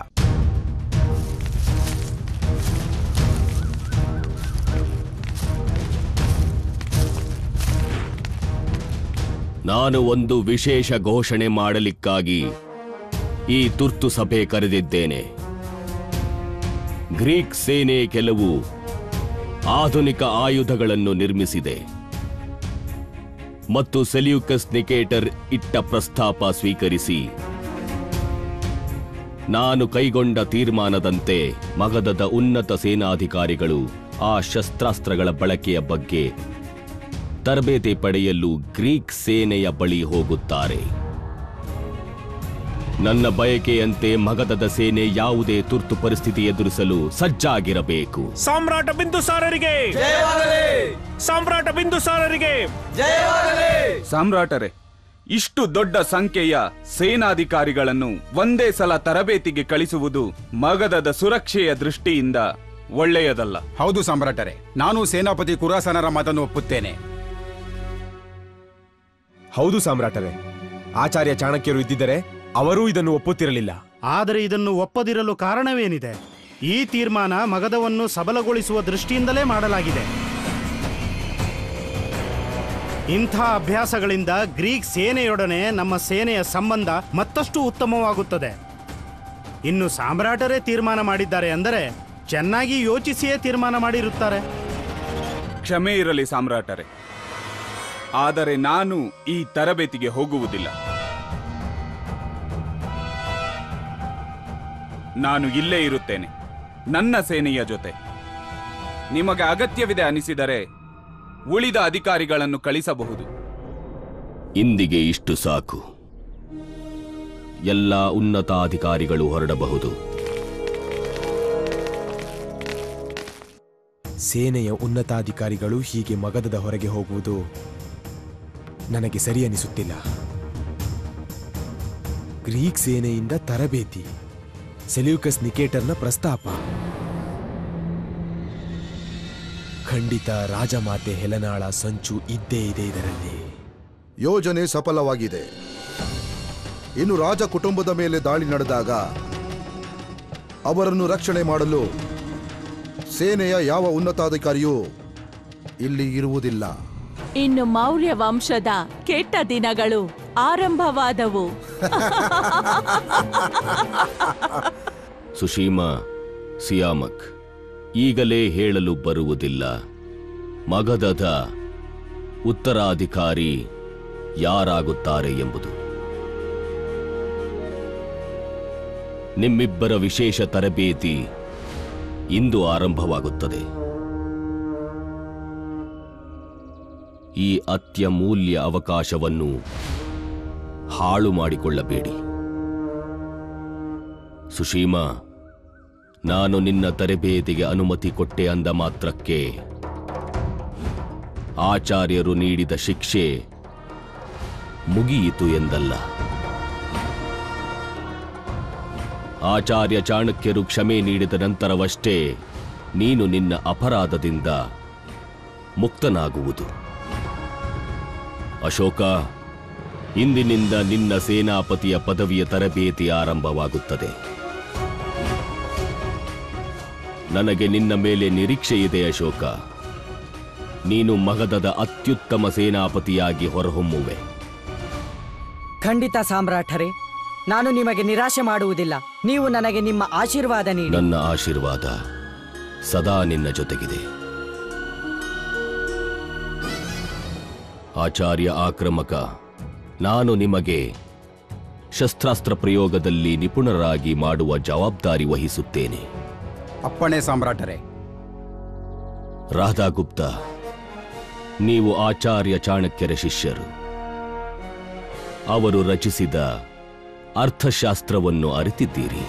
ನಾನು ಒಂದು ವಿಶೇಷ ಘೋಷಣೆ ಮಾಡಲಿಕ್ಕಾಗಿ ಈ ತುರ್ತು ಸಭೆ ಕರೆದಿದ್ದೇನೆ ಗ್ರೀಕ್ ಸೇನೆ ಕೆಲವು ಆಧುನಿಕ ಆಯುಧಗಳನ್ನು ನಿರ್ಮಿಸಿದೆ ಮತ್ತು ಸೆಲ್ಯೂಕಸ್ ನಿಕೇಟರ್ ಇಟ್ಟ ಪ್ರಸ್ತಾಪ ಸ್ವೀಕರಿಸಿ ನಾನು ಕೈಗೊಂಡ ತೀರ್ಮಾನದಂತೆ ಮಗಧದ ಉನ್ನತ ಸೇನಾಧಿಕಾರಿಗಳು ಆ ಶಸ್ತ್ರಾಸ್ತ್ರಗಳ ಬಳಕೆಯ ಬಗ್ಗೆ ತರಬೇತಿ ಪಡೆಯಲು ಗ್ರೀಕ್ ಸೇನೆಯ ಬಳಿ ಹೋಗುತ್ತಾರೆ ನನ್ನ ಬಯಕೆಯಂತೆ ಮಗಧದ ಸೇನೆ ಯಾವುದೇ ತುರ್ತು ಪರಿಸ್ಥಿತಿ ಎದುರಿಸಲು ಸಜ್ಜಾಗಿರಬೇಕು ಸಾಮ್ರಾಟ ಬಿಂದುಸಾರರಿಗೆ ಸಾಮ್ರಾಟ ಬಿಂದುಸಾರರಿಗೆ ಸಾಮ್ರಾಟರೇ ಇಷ್ಟು ದೊಡ್ಡ ಸಂಖ್ಯೆಯ ಸೇನಾಧಿಕಾರಿಗಳನ್ನು ಒಂದೇ ಸಲ ತರಬೇತಿಗೆ ಕಳಿಸುವುದು ಮಗಧದ ಸುರಕ್ಷೆಯ ದೃಷ್ಟಿಯಿಂದ ಒಳ್ಳೆಯದಲ್ಲ ಹೌದು ಸಾಮ್ರಾಟರೇ ನಾನು ಸೇನಾಪತಿ ಕುರಾಸನರ ಮಾತನ್ನು ಒಪ್ಪುತ್ತೇನೆ ಹೌದು ಸಾಮ್ರಾಟರೇ ಆಚಾರ್ಯ ಚಾಣಕ್ಯರು ಇದ್ದಿದ್ದರೆ ಅವರೂ ಇದನ್ನು ಒಪ್ಪುತ್ತಿರಲಿಲ್ಲ ಆದರೆ ಇದನ್ನು ಒಪ್ಪದಿರಲು ಕಾರಣವೇನಿದೆ ಈ ತೀರ್ಮಾನ ಮಗಧವನ್ನು ಸಬಲಗೊಳಿಸುವ ದೃಷ್ಟಿಯಿಂದಲೇ ಮಾಡಲಾಗಿದೆ ಇಂಥ ಅಭ್ಯಾಸಗಳಿಂದ ಗ್ರೀಕ್ ಸೇನೆಯೊಡನೆ ನಮ್ಮ ಸೇನೆಯ ಸಂಬಂಧ ಮತ್ತಷ್ಟು ಉತ್ತಮವಾಗುತ್ತದೆ ಇನ್ನು ಸಾಮ್ರಾಟರೇ ತೀರ್ಮಾನ ಮಾಡಿದ್ದಾರೆ ಅಂದರೆ ಚೆನ್ನಾಗಿ ಯೋಚಿಸಿಯೇ ತೀರ್ಮಾನ ಮಾಡಿರುತ್ತಾರೆ ಕ್ಷಮೆ ಇರಲಿ ಸಾಮ್ರಾಟರೇ ಆದರೆ ನಾನು ಈ ತರಬೇತಿಗೆ ಹೋಗುವುದಿಲ್ಲ ನಾನು ಇಲ್ಲೇ ಇರುತ್ತೇನೆ ನನ್ನ ಸೇನೆಯ ಜೊತೆ ನಿಮಗೆ ಅಗತ್ಯವಿದೆ ಅನಿಸಿದರೆ ಉಳಿದ ಅಧಿಕಾರಿಗಳನ್ನು ಕಳಿಸಬಹುದು ಇಂದಿಗೆ ಇಷ್ಟು ಸಾಕು ಎಲ್ಲ ಉನ್ನತಾಧಿಕಾರಿಗಳು ಹೊರಡಬಹುದು ಸೇನೆಯ ಉನ್ನತಾಧಿಕಾರಿಗಳು ಹೀಗೆ ಮಗಧದ ಹೊರಗೆ ಹೋಗುವುದು ನನಗೆ ಸರಿ ಅನಿಸುತ್ತಿಲ್ಲ ಗ್ರೀಕ್ ಸೇನೆಯಿಂದ ತರಬೇತಿ ಸೆಲ್ಯೂಕಸ್ ನಿಕೇಟರ್ನ ಪ್ರಸ್ತಾಪ ಖಂಡಿತ ರಾಜಮಾತೆ ಹೆಲನಾಳ ಸಂಚು ಇದ್ದೇ ಇದೆ ಇದರಲ್ಲಿ ಯೋಜನೆ ಸಫಲವಾಗಿದೆ ಇನ್ನು ರಾಜ ಕುಟುಂಬದ ಮೇಲೆ ದಾಳಿ ನಡೆದಾಗ ಅವರನ್ನು ರಕ್ಷಣೆ ಮಾಡಲು ಸೇನೆಯ ಯಾವ ಉನ್ನತಾಧಿಕಾರಿಯೂ ಇಲ್ಲಿ ಇರುವುದಿಲ್ಲ ಇನ್ನು ಮೌರ್ಯ ವಂಶದ ಕೆಟ್ಟ ದಿನಗಳು ಆರಂಭವಾದವು ಸುಶೀಮ ಸಿಯಾಮಕ್ ಈಗಲೇ ಹೇಳಲು ಬರುವುದಿಲ್ಲ ಮಗಧದ ಉತ್ತರಾಧಿಕಾರಿ ಯಾರಾಗುತ್ತಾರೆ ಎಂಬುದು ನಿಮ್ಮಿಬ್ಬರ ವಿಶೇಷ ತರಬೇತಿ ಇಂದು ಆರಂಭವಾಗುತ್ತದೆ ಈ ಅತ್ಯಮೂಲ್ಯ ಅವಕಾಶವನ್ನು ಹಾಳು ಮಾಡಿಕೊಳ್ಳಬೇಡಿ ಸುಶೀಮಾ ನಾನು ನಿನ್ನ ತರಬೇತಿಗೆ ಅನುಮತಿ ಕೊಟ್ಟೆ ಅಂದ ಮಾತ್ರಕ್ಕೆ ಆಚಾರ್ಯರು ನೀಡಿದ ಶಿಕ್ಷೆ ಮುಗಿಯಿತು ಎಂದಲ್ಲ ಆಚಾರ್ಯ ಚಾಣಕ್ಯರು ಕ್ಷಮೆ ನೀಡಿದ ನಂತರವಷ್ಟೇ ನೀನು ನಿನ್ನ ಅಪರಾಧದಿಂದ ಮುಕ್ತನಾಗುವುದು ಅಶೋಕ ಇಂದಿನಿಂದ ನಿನ್ನ ಸೇನಾಪತಿಯ ಪದವಿಯ ತರಬೇತಿ ಆರಂಭವಾಗುತ್ತದೆ ನನಗೆ ನಿನ್ನ ಮೇಲೆ ನಿರೀಕ್ಷೆ ಇದೆ ಅಶೋಕ ನೀನು ಮಗಧದ ಅತ್ಯುತ್ತಮ ಸೇನಾಪತಿಯಾಗಿ ಹೊರಹೊಮ್ಮುವೆ ಖಂಡಿತ ಸಾಮ್ರಾಟರೇ ನಾನು ನಿಮಗೆ ನಿರಾಶೆ ಮಾಡುವುದಿಲ್ಲ ನೀವು ನನಗೆ ನಿಮ್ಮ ಆಶೀರ್ವಾದ ನೀಡಿ ನನ್ನ ಆಶೀರ್ವಾದ ಸದಾ ನಿನ್ನ ಜೊತೆಗಿದೆ ಆಚಾರ್ಯ ಆಕ್ರಮಕ ನಾನು ನಿಮಗೆ ಶಸ್ತ್ರಾಸ್ತ್ರ ಪ್ರಯೋಗದಲ್ಲಿ ನಿಪುಣರಾಗಿ ಮಾಡುವ ಜವಾಬ್ದಾರಿ ವಹಿಸುತ್ತೇನೆ ಅಪ್ಪಣೆ ಸಾಮ್ರಾಟರೇ ರಾಧಾಗುಪ್ತ ನೀವು ಆಚಾರ್ಯ ಚಾಣಕ್ಯರ ಶಿಷ್ಯರು ಅವರು ರಚಿಸಿದ ಅರ್ಥಶಾಸ್ತ್ರವನ್ನು ಅರಿತಿದ್ದೀರಿ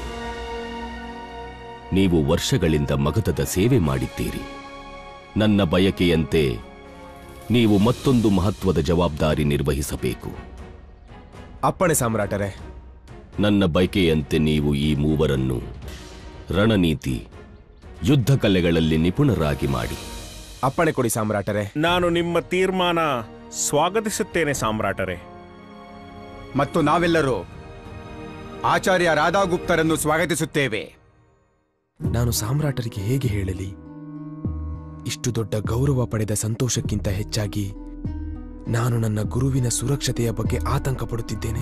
ನೀವು ವರ್ಷಗಳಿಂದ ಮಗಧದ ಸೇವೆ ಮಾಡಿದ್ದೀರಿ ನನ್ನ ಬಯಕೆಯಂತೆ ನೀವು ಮತ್ತೊಂದು ಮಹತ್ವದ ಜವಾಬ್ದಾರಿ ನಿರ್ವಹಿಸಬೇಕು ಅಪ್ಪಣೆ ಸಾಮ್ರಾಟರೇ ನನ್ನ ಬಯಕೆಯಂತೆ ನೀವು ಈ ಮೂವರನ್ನು ರಣನೀತಿ ಯುದ್ಧ ಕಲೆಗಳಲ್ಲಿ ನಿಪುಣರಾಗಿ ಮಾಡಿ ಅಪ್ಪಣೆ ಕೊಡಿ ಸಾಮ್ರಾಟರೇ ನಾನು ನಿಮ್ಮ ತೀರ್ಮಾನ ಸ್ವಾಗತಿಸುತ್ತೇನೆ ಸಾಮ್ರಾಟರೇ ಮತ್ತು ನಾವೆಲ್ಲರೂ ಆಚಾರ್ಯ ರಾಧಾಗುಪ್ತರನ್ನು ಸ್ವಾಗತಿಸುತ್ತೇವೆ ನಾನು ಸಾಮ್ರಾಟರಿಗೆ ಹೇಗೆ ಹೇಳಲಿ ಇಷ್ಟು ದೊಡ್ಡ ಗೌರವ ಪಡೆದ ಸಂತೋಷಕ್ಕಿಂತ ಹೆಚ್ಚಾಗಿ ನಾನು ನನ್ನ ಗುರುವಿನ ಸುರಕ್ಷತೆಯ ಬಗ್ಗೆ ಆತಂಕ ಪಡುತ್ತಿದ್ದೇನೆ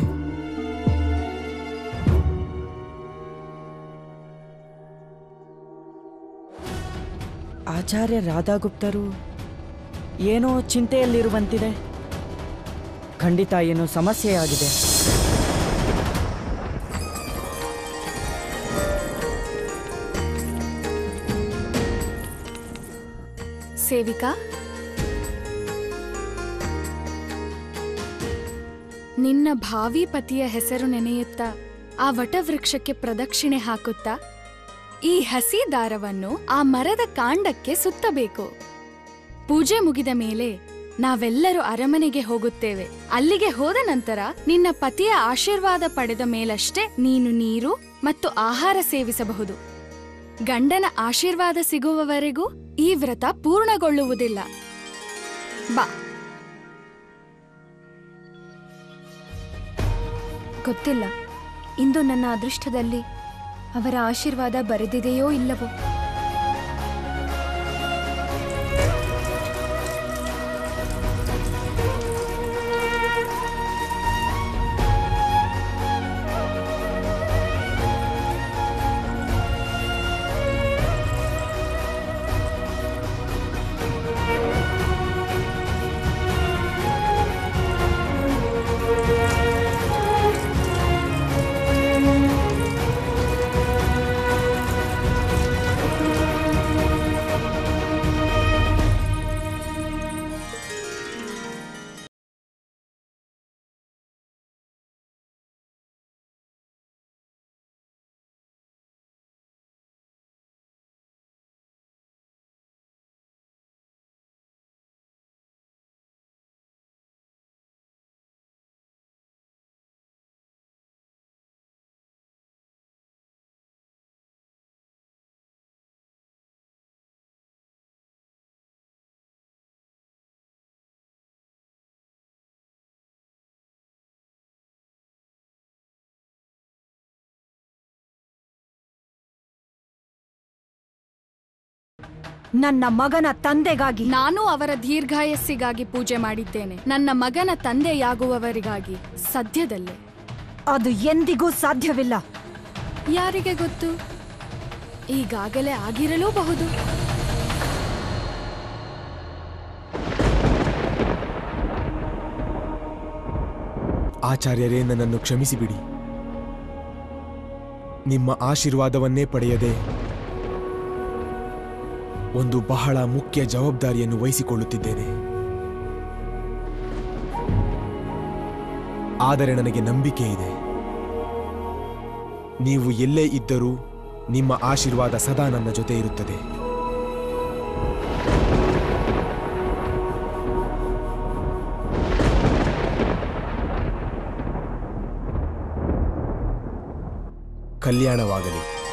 ಆಚಾರ್ಯ ರಾಧಾಗುಪ್ತರು ಏನೋ ಚಿಂತೆಯಲ್ಲಿರುವಂತಿದೆ ಖಂಡಿತ ಏನೋ ಸಮಸ್ಯೆಯಾಗಿದೆ ಸೇವಿಕಾ ನಿನ್ನ ಭಾವಿ ಪತಿಯ ಹೆಸರು ನೆನೆಯುತ್ತಾ ಆ ವಟವೃಕ್ಷಕ್ಕೆ ಪ್ರದಕ್ಷಿಣೆ ಹಾಕುತ್ತಾ ಈ ಹಸಿ ದಾರವನ್ನು ಆ ಮರದ ಕಾಂಡಕ್ಕೆ ಸುತ್ತಬೇಕು ಪೂಜೆ ಮುಗಿದ ಮೇಲೆ ನಾವೆಲ್ಲರೂ ಅರಮನೆಗೆ ಹೋಗುತ್ತೇವೆ ಅಲ್ಲಿಗೆ ಹೋದ ನಂತರ ನಿನ್ನ ಪತಿಯ ಆಶೀರ್ವಾದ ಪಡೆದ ಮೇಲಷ್ಟೇ ನೀನು ನೀರು ಮತ್ತು ಆಹಾರ ಸೇವಿಸಬಹುದು ಗಂಡನ ಆಶೀರ್ವಾದ ಸಿಗುವವರೆಗೂ ಈ ವ್ರತ ಪೂರ್ಣಗೊಳ್ಳುವುದಿಲ್ಲ ಬಾ ಗೊತ್ತಿಲ್ಲ ಇಂದು ನನ್ನ ಅದೃಷ್ಟದಲ್ಲಿ ಅವರ ಆಶೀರ್ವಾದ ಬರೆದಿದೆಯೋ ಇಲ್ಲವೋ ನನ್ನ ಮಗನ ತಂದೆಗಾಗಿ ನಾನು ಅವರ ದೀರ್ಘಾಯಸ್ಸಿಗಾಗಿ ಪೂಜೆ ಮಾಡಿದ್ದೇನೆ ನನ್ನ ಮಗನ ತಂದೆಯಾಗುವವರಿಗಾಗಿ ಸದ್ಯದಲ್ಲೇ ಅದು ಎಂದಿಗೂ ಸಾಧ್ಯವಿಲ್ಲ ಯಾರಿಗೆ ಗೊತ್ತು ಈಗಾಗಲೇ ಆಗಿರಲೂಬಹುದು ಆಚಾರ್ಯರೇ ನನ್ನನ್ನು ಕ್ಷಮಿಸಿಬಿಡಿ ನಿಮ್ಮ ಆಶೀರ್ವಾದವನ್ನೇ ಪಡೆಯದೆ ಒಂದು ಬಹಳ ಮುಖ್ಯ ಜವಾಬ್ದಾರಿಯನ್ನು ವಹಿಸಿಕೊಳ್ಳುತ್ತಿದ್ದೇನೆ ಆದರೆ ನನಗೆ ನಂಬಿಕೆ ಇದೆ ನೀವು ಎಲ್ಲೇ ಇದ್ದರೂ ನಿಮ್ಮ ಆಶೀರ್ವಾದ ಸದಾ ನನ್ನ ಜೊತೆ ಇರುತ್ತದೆ ಕಲ್ಯಾಣವಾಗಲಿ